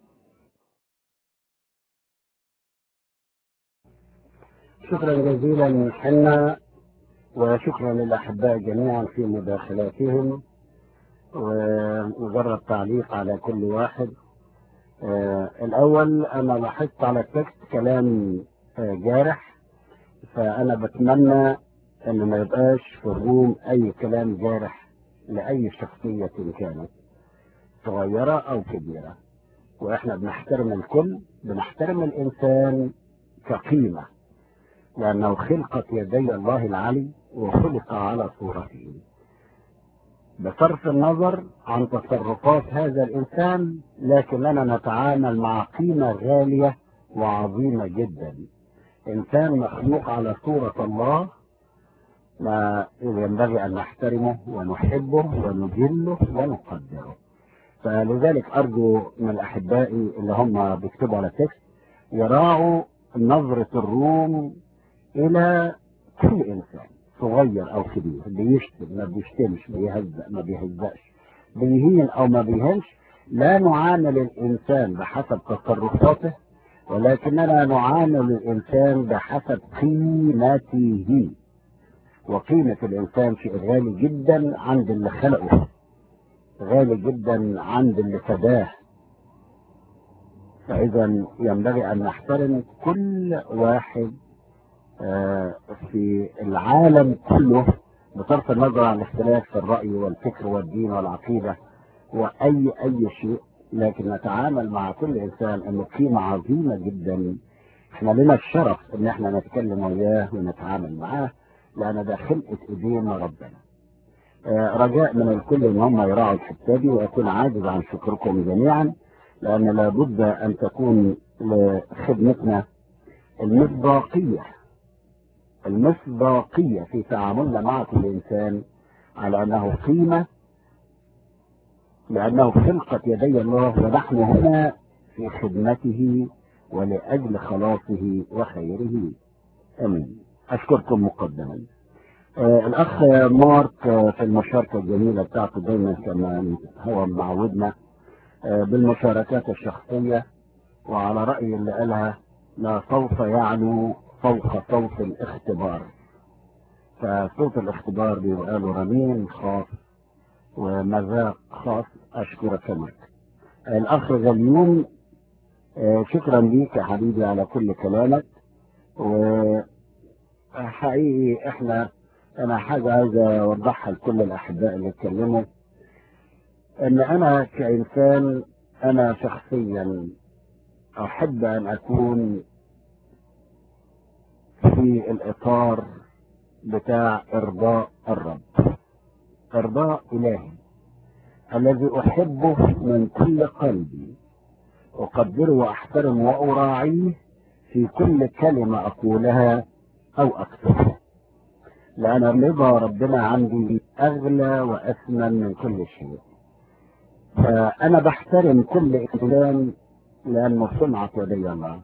شكرا جزيلا حنا وشكرا للأحباء جميعا في مداخلاتهم ومجرد تعليق على كل واحد آه الأول أنا لاحظت على التكست كلام آه جارح فأنا بتمنى أن ما يبقاش في الروم أي كلام جارح لأي شخصية كانت صغيرة أو كبيرة وإحنا بنحترم الكل بنحترم الإنسان كقيمة لأنه خلقت يدي الله العلي وخلق على صورته بصرف النظر عن تصرفات هذا الإنسان لكننا نتعامل مع قيمة غالية وعظيمة جدا إنسان مخلوق على صورة الله ما ينبغي أن نحترمه ونحبه ونجله ونقدره فلذلك أرجو من أحبائي اللي هم بيكتبوا على تكست يراعوا نظرة الروم إلى كل إنسان صغير أو كبير بيشتم ما بيشتمش بيهزأ ما بيهزأش بيهين أو ما بيهنش لا نعامل الإنسان بحسب تصرفاته ولكننا نعامل الإنسان بحسب قيمته وقيمة الإنسان شيء غالي جدا عند اللي خلقه غالي جدا عند اللي فداه فإذا ينبغي أن نحترم كل واحد آه في العالم كله بصرف النظر عن الاختلاف في الرأي والفكر والدين والعقيدة وأي أي شيء لكن نتعامل مع كل إنسان أنه قيمة عظيمة جدا احنا لنا الشرف ان احنا نتكلم وياه ونتعامل معاه لان ده خلقة ايدينا ربنا آه رجاء من الكل ان هم يراعوا الحته دي واكون عاجز عن شكركم جميعا لان لابد ان تكون لخدمتنا المصداقيه المصداقيه في تعاملنا مع كل انسان على انه قيمه لانه خلقت يدي الله ونحن هنا في خدمته ولاجل خلاصه وخيره امين اشكركم مقدما آه الاخ مارك آه في المشاركه الجميله بتاعته دايما كما هو معودنا آه بالمشاركات الشخصيه وعلى راي اللي قالها لا صوت يعلو فوق صوت الاختبار فصوت الاختبار بيبقى له رنين خاص ومذاق خاص اشكرك مارك الاخ غليون شكرا ليك يا حبيبي على كل كلامك وحقيقي احنا انا حاجة عايز اوضحها لكل الاحباء اللي اتكلموا ان انا كانسان أنا شخصيا أحب أن أكون في الإطار بتاع إرضاء الرب إرضاء إلهي الذي أحبه من كل قلبي أقدره وأحترم وأراعيه في كل كلمة أقولها أو أكتبها لأن رضا ربنا عندي أغلى وأثمن من كل شيء فأنا بحترم كل إنسان لأنه صنعة يدي الله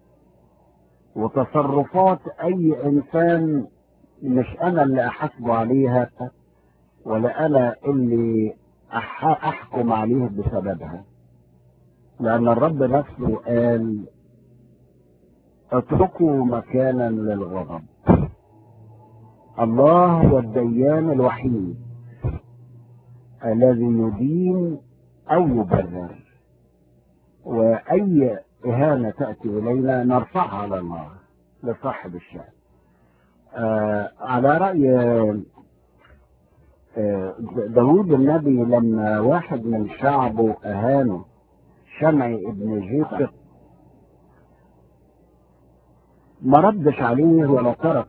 وتصرفات أي إنسان مش أنا اللي أحاسبه عليها ولا أنا اللي أح- أحكم عليه بسببها لأن الرب نفسه قال اتركوا مكانا للغضب الله هو الديان الوحيد الذي يدين أو يبرر وأي إهانة تأتي إلينا نرفعها على الله لصاحب الشأن آه على رأي آه داود النبي لما واحد من شعبه أهانه شمعي ابن جيفر ما ردش عليه ولا ترك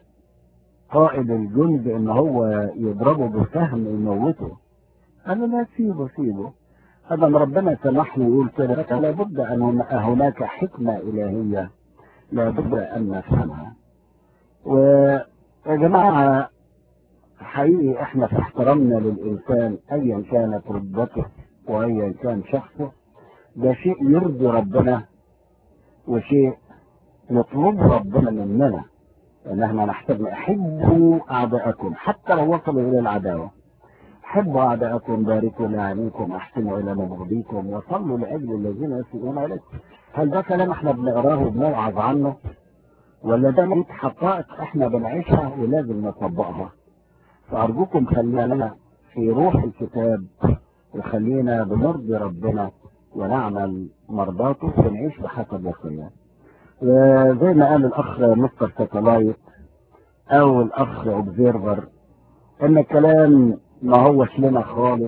قائد الجند ان هو يضربه بسهم يموته قال له لا سيبه سيبه هذا ما ربنا سمح له يقول كده لابد ان هناك حكمه الهيه لابد ان نفهمها ويا جماعه حقيقي احنا في احترامنا للانسان ايا كانت رتبته وايا كان شخصه ده شيء يرضي ربنا وشيء يطلب ربنا مننا ان احنا نحتاج احبوا اعداءكم حتى لو وصلوا الى العداوه حبوا اعداءكم باركوا لعنيكم احسنوا الى مبغضيكم وصلوا لاجل الذين يسيئون اليكم هل ده كلام احنا بنقراه وبنوعظ عنه ولا ده ميت حقائق احنا بنعيشها ولازم نطبقها فارجوكم خلينا في روح الكتاب وخلينا بنرضي ربنا ونعمل مرضاته ونعيش بحسب وصيته وزي ما قال الاخ مستر ساتلايت او الاخ اوبزيرفر ان الكلام ما هوش لنا خالص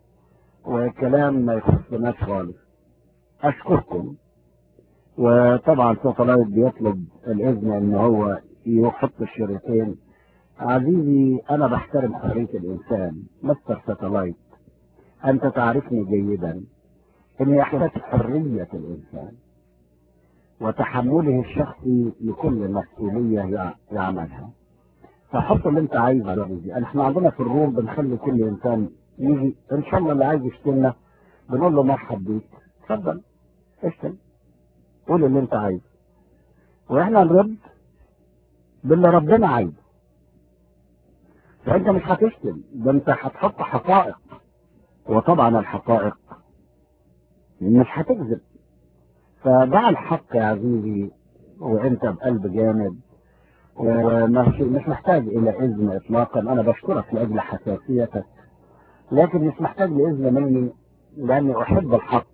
وكلام ما يخصناش خالص اشكركم وطبعا ساتلايت بيطلب الاذن ان هو يحط الشريطين عزيزي انا بحترم حريه الانسان مستر ساتلايت انت تعرفني جيدا اني احتاج حريه الانسان وتحمله الشخصي لكل مسؤولية يعملها فحط اللي انت عايزه يا ريدي احنا عندنا في الروم بنخلي كل انسان يجي ان شاء الله اللي عايز يشتمنا بنقول له مرحب بيك اتفضل اشتم قول اللي انت عايزه واحنا نرد باللي ربنا عايزه فانت مش هتشتم ده انت هتحط حقائق وطبعا الحقائق مش هتكذب فدع الحق يا عزيزي وانت بقلب جامد ومش مش محتاج الى اذن اطلاقا انا بشكرك لاجل حساسيتك لكن مش محتاج لاذن مني لاني احب الحق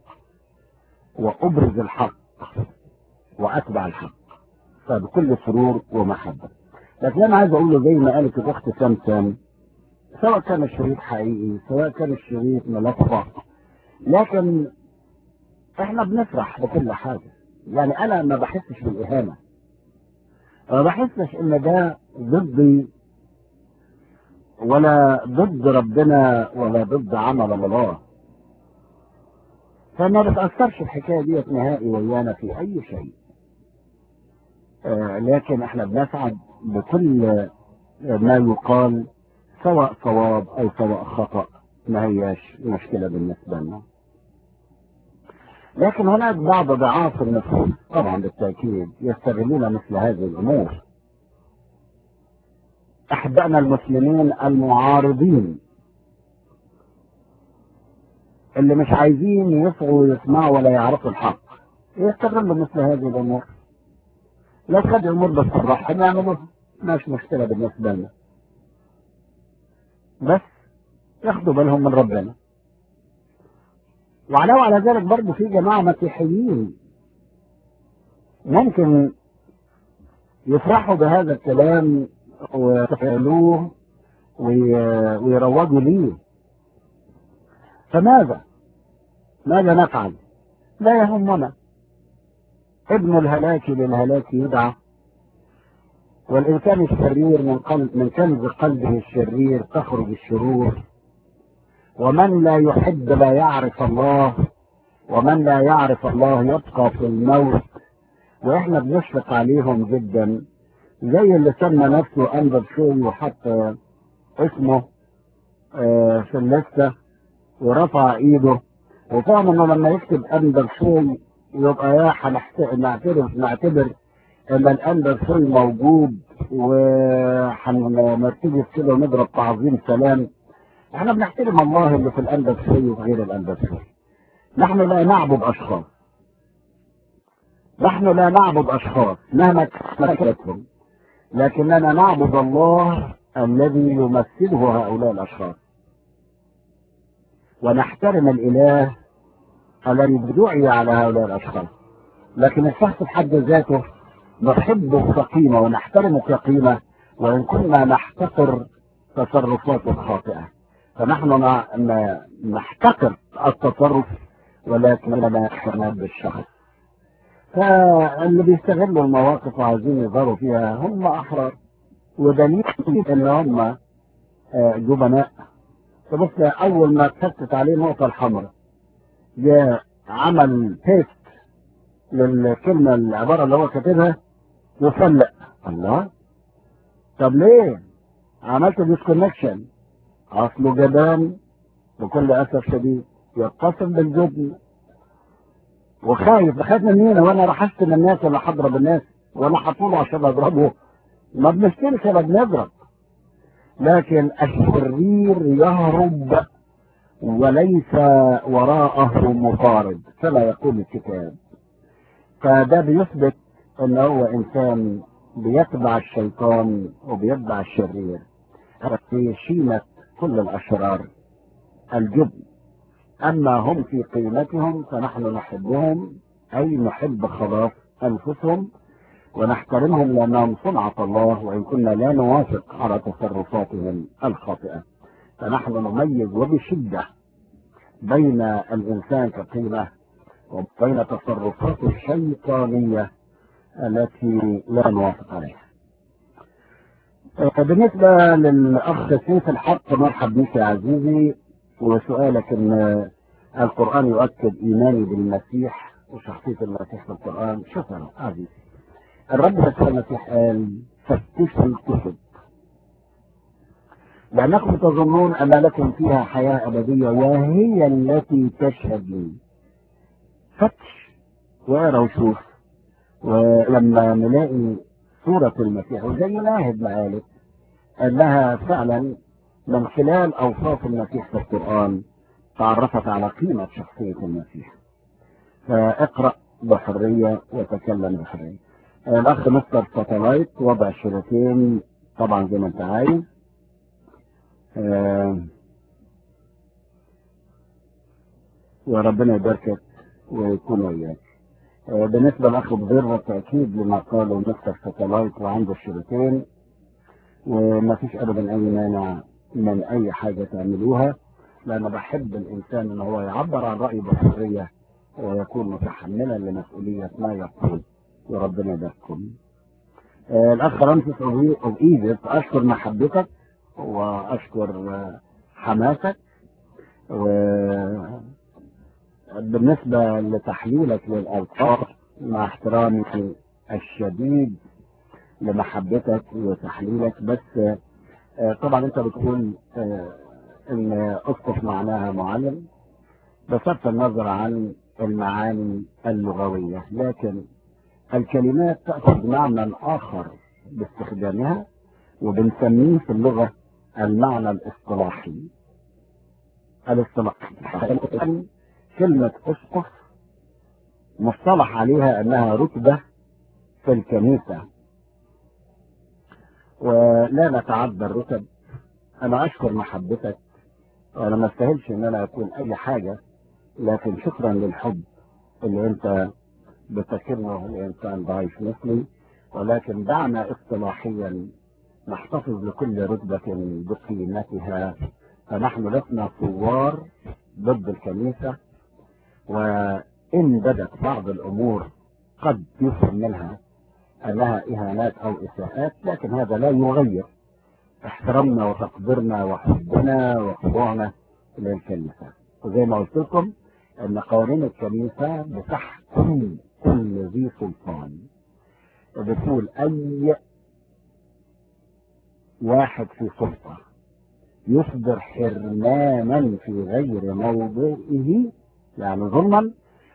وابرز الحق واتبع الحق فبكل سرور ومحبه لكن انا عايز اقول له زي ما قالت الاخت سمسم سواء كان الشريط حقيقي سواء كان الشريط ملفق لكن احنا بنفرح بكل حاجة يعني انا ما بحسش بالاهانة ما بحسش ان ده ضدي ولا ضد ربنا ولا ضد عمل الله فما بتأثرش الحكاية ديت نهائي ويانا في اي شيء آه لكن احنا بنسعد بكل ما يقال سواء صواب او سواء خطأ ما هياش مشكلة بالنسبة لنا لكن هناك بعض ضعاف النفوس طبعا بالتأكيد يستغلون مثل هذه الأمور أحبائنا المسلمين المعارضين اللي مش عايزين يسعوا يسمعوا ولا يعرفوا الحق يستغلوا مثل هذه الأمور لا تخلي الأمور بس تفرحهم يعملوها مش مشكلة بالنسبة لنا بس ياخدوا بالهم من ربنا وعلاوة على ذلك برضه في جماعة مسيحيين ممكن يفرحوا بهذا الكلام ويتفعلوه ويروجوا ليه فماذا ماذا نفعل لا يهمنا ابن الهلاك للهلاك يدعى والإنسان الشرير من, قلب من كنز قلبه الشرير تخرج الشرور ومن لا يحب لا يعرف الله ومن لا يعرف الله يبقى في الموت واحنا بنشفق عليهم جدا زي اللي سمى نفسه أنبر شوي وحط اسمه آه، في اللستة ورفع ايده وفهم انه لما يكتب أنبر شوي يبقى يا هنحت- نعتبر نعتبر ان الأنبر شوي موجود وهنرتجف كده ونضرب تعظيم سلام احنا بنحترم الله اللي في الأنبر شوي وغير الأنبر شوي نحن لا نعبد أشخاص نحن لا نعبد أشخاص مهما كانتهم لكننا نعبد الله الذي يمثله هؤلاء الأشخاص ونحترم الإله الذي دعي على هؤلاء الأشخاص لكن الشخص بحد ذاته نحبه كقيمة ونحترمه كقيمة وإن كنا نحتقر تصرفاته الخاطئة فنحن ن- ن- نحتقر التصرف ولكننا نحترم بالشخص فاللي بيستغلوا المواقف وعايزين يظهروا فيها هم أحرار ودليل ان هم آه، جبناء فبص اول ما اتفتت عليه النقطة الحمراء جاء عمل بيست للكلمة العبارة اللي هو كاتبها وفلق الله طب ليه عملت ديسكونكشن اصله جبان بكل اسف شديد يتصل بالجبن وخايف بخاف من مين وانا راح اشتم الناس ولا هضرب الناس ولا هطوله عشان اضربه ما بنشتمش ولا بنضرب لكن الشرير يهرب وليس وراءه مطارد كما يقول الكتاب فده بيثبت ان هو انسان بيتبع الشيطان وبيتبع الشرير في شيمة كل الاشرار الجبن اما هم في قيمتهم فنحن نحبهم اي نحب خلاص انفسهم ونحترمهم لأنهم صنعة الله وإن كنا لا نوافق على تصرفاتهم الخاطئة فنحن نميز وبشدة بين الإنسان كقيمة وبين تصرفاته الشيطانية التي لا نوافق عليها آه، بالنسبة للأخ سيف الحق مرحب بك يا عزيزي وسؤالك أن القرآن يؤكد إيماني بالمسيح وشخصية المسيح في القرآن شكرا عزيزي الرب يسوع المسيح قال فتشوا الكتب لأنكم تظنون أن لكم فيها حياة أبدية وهي التي تشهد لي فتش واقرا وشوف ولما نلاقي صورة المسيح وزي ناهد ما قالت أنها فعلا من خلال أوصاف المسيح في القرآن تعرفت على قيمة شخصية المسيح فاقرأ بحرية وتكلم بحرية الأخ مستر ساتلايت وضع الشريطين طبعا زي ما أنت عايز آه، وربنا يباركك ويكون وياك آه، بالنسبة لأخ بذرة تأكيد لما قاله مستر ساتلايت وعنده الشريطين وما فيش أبدا أي مانع من أي حاجة تعملوها لأن بحب الإنسان إن هو يعبر عن رأيه بحرية ويكون متحملا لمسؤولية ما يقول وربنا يباركم آه، الأخ رمسيس أوف إيجيبت أشكر محبتك وأشكر آه، حماسك وبالنسبة لتحليلك للألفاظ مع احترامي الشديد لمحبتك وتحليلك بس آه، طبعا انت بتقول آه، ان اسقف معناها معلم بصرف النظر عن المعاني اللغوية لكن الكلمات تأخذ معنى آخر باستخدامها وبنسميه في اللغة المعنى الاصطلاحي الاصطلاحي كلمة اسقف مصطلح عليها انها رتبة في الكنيسة ولا نتعدى الرتب انا اشكر محبتك وانا ما استاهلش ان انا اكون اي حاجة لكن شكرا للحب اللي انت بتكرمه الانسان ضعيف مثلي ولكن دعنا اصطلاحيا نحتفظ لكل رتبة بقيمتها فنحن لسنا ثوار ضد الكنيسة وإن بدت بعض الأمور قد يفهم منها أنها إهانات أو إساءات لكن هذا لا يغير احترامنا وتقديرنا وحبنا وخضوعنا للكنيسة وزي ما قلت لكم أن قوانين الكنيسة بتحكم كل ذي سلطان بتقول أي واحد في سلطة يصدر حرمانا في غير موضعه يعني ظلما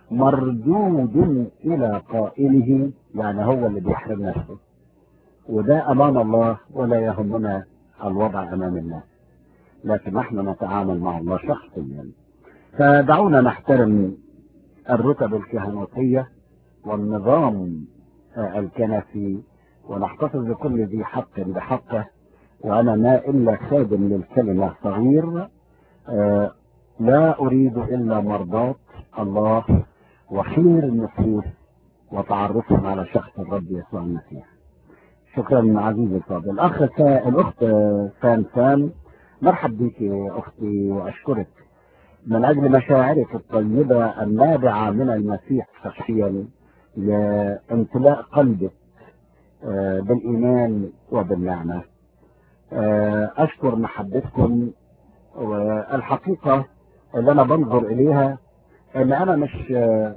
مردود إلى قائله يعني هو اللي بيحرم نفسه وده أمام الله ولا يهمنا الوضع أمام الناس لكن نحن نتعامل مع الله شخصيا فدعونا نحترم الرتب الكهنوتية والنظام الكنسي ونحتفظ بكل ذي حق بحقه وأنا ما إلا خادم للكلمة صغير آه لا أريد إلا مرضاة الله وخير النفوس وتعرفهم على شخص الرب يسوع المسيح شكرا عزيزي الفاضل الأخ سا... الأخت سان سان مرحب بك يا أختي وأشكرك من أجل مشاعرك الطيبة النابعة من المسيح شخصيا لامتلاء قلبك آه بالإيمان وبالنعمة آه أشكر محبتكم والحقيقة اللي أنا بنظر إليها إن أنا مش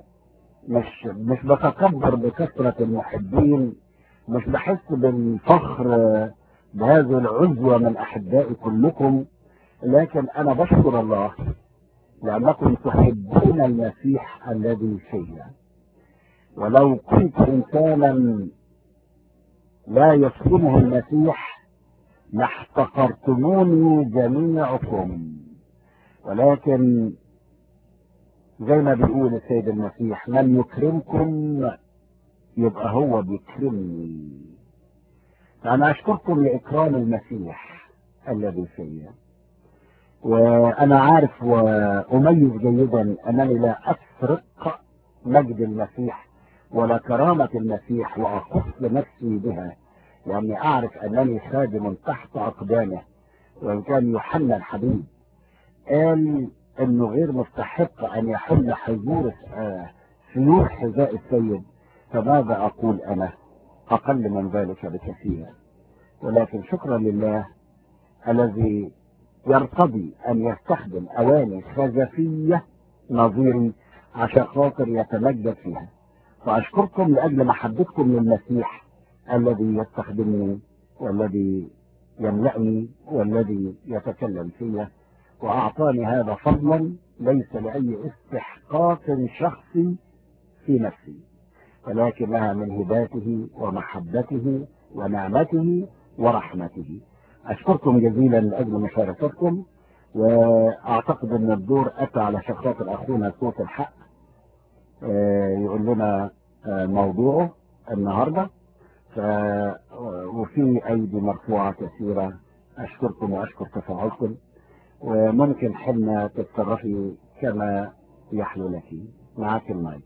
مش مش بتكبر بكثرة المحبين مش بحس بالفخر بهذه العزوة من أحبائي كلكم لكن أنا بشكر الله لأنكم تحبون المسيح الذي فيا ولو كنت إنسانا لا يسلمه المسيح لاحتقرتموني جميعكم ولكن زي ما بيقول السيد المسيح من يكرمكم يبقى هو بيكرمني فأنا أشكركم لإكرام المسيح الذي فيا وأنا عارف وأميز جيدا أنني لا أسرق مجد المسيح ولا كرامة المسيح وأخص نفسي بها لأني أعرف أنني خادم تحت أقدامه وإن كان يوحنا الحبيب قال انه غير مستحق ان يحل حجور سيوف حذاء السيد فماذا اقول انا اقل من ذلك بكثير ولكن شكرا لله الذي يرتضي ان يستخدم اواني خزفيه نظيري عشان خاطر يتمجد فيها فاشكركم لاجل محبتكم للمسيح الذي يستخدمني والذي يملأني والذي يتكلم فيه وأعطاني هذا فضلا ليس لأي استحقاق شخصي في نفسي ولكنها من هباته ومحبته ونعمته ورحمته أشكركم جزيلا لأجل مشاركتكم وأعتقد أن الدور أتى على شخصات أخونا صوت الحق يقول لنا موضوعه النهاردة وفي أيدي مرفوعة كثيرة أشكركم وأشكر تفاعلكم وممكن حنا تتصرفي كما يحلو لك معك المايك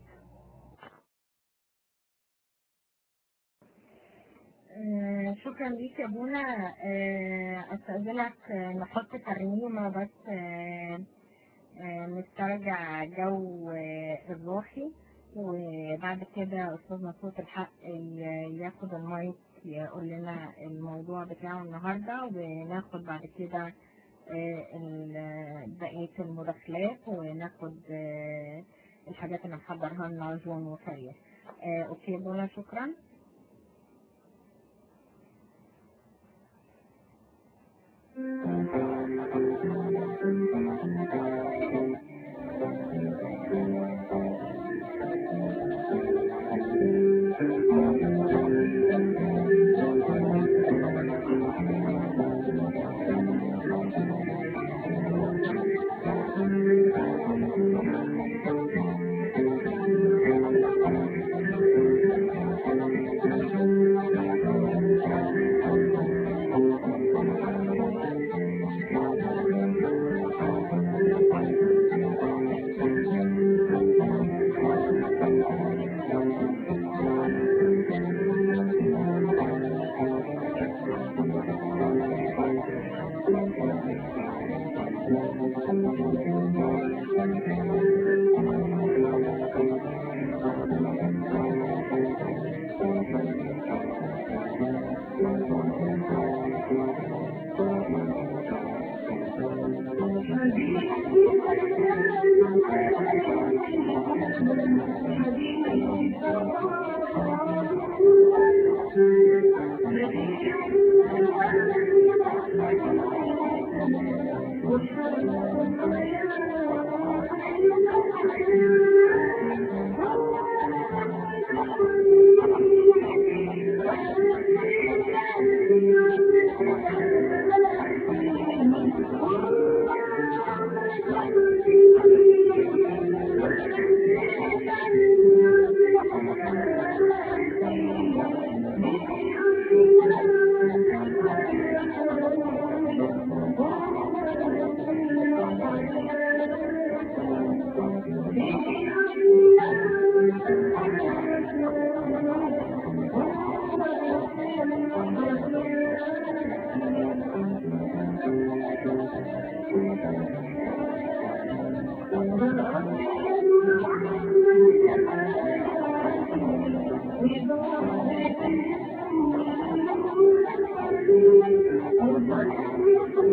آه شكرا ليك يا بونا آه استاذنك نحط ترنيمه بس آه نسترجع جو الروحي وبعد كده استاذنا صوت الحق ياخد المايك يقول لنا الموضوع بتاعه النهارده وناخد بعد كده بقية المداخلات وناخد الحاجات اللي محضرها لنا جون وخير اوكي بولا شكرا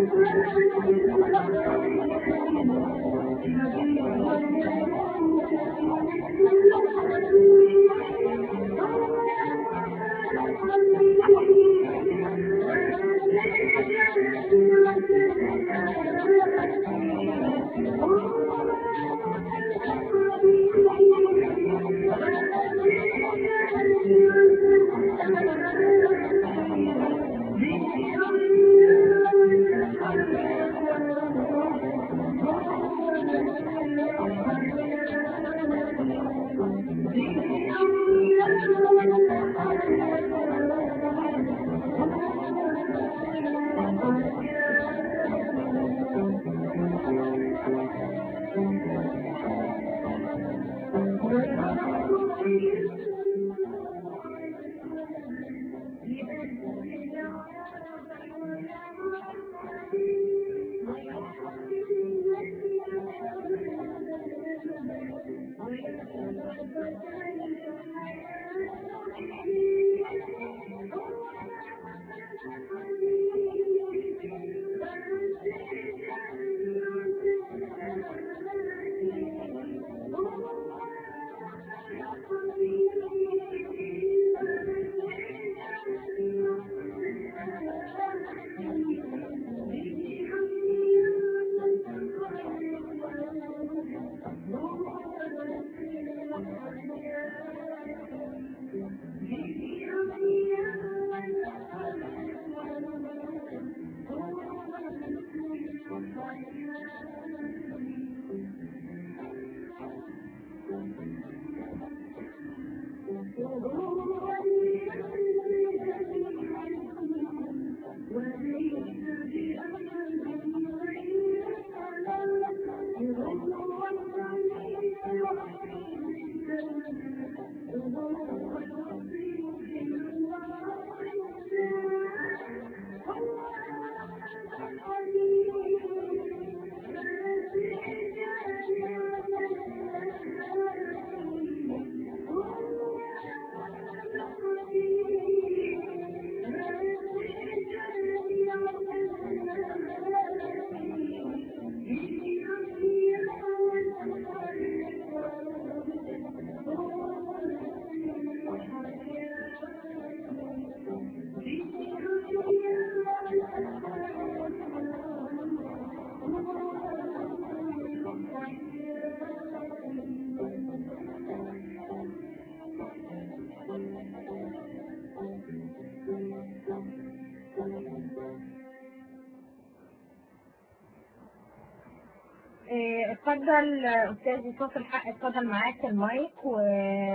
إيه، اتفضل استاذ يوسف الحق اتفضل معاك المايك و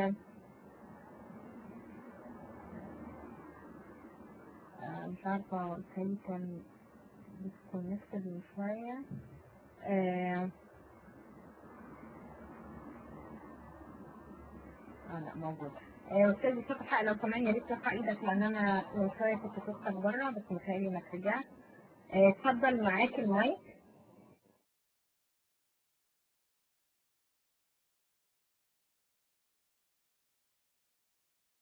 آه، مش عارفة الحقيقة كان disconnected من شوية آه آه، لا موجود آه، استاذ يوسف الحق لو كمان يا ريت ترفع ايدك لان انا من شوية كنت شفتك بره بس متهيألي انك رجعت آه، اتفضل معاك المايك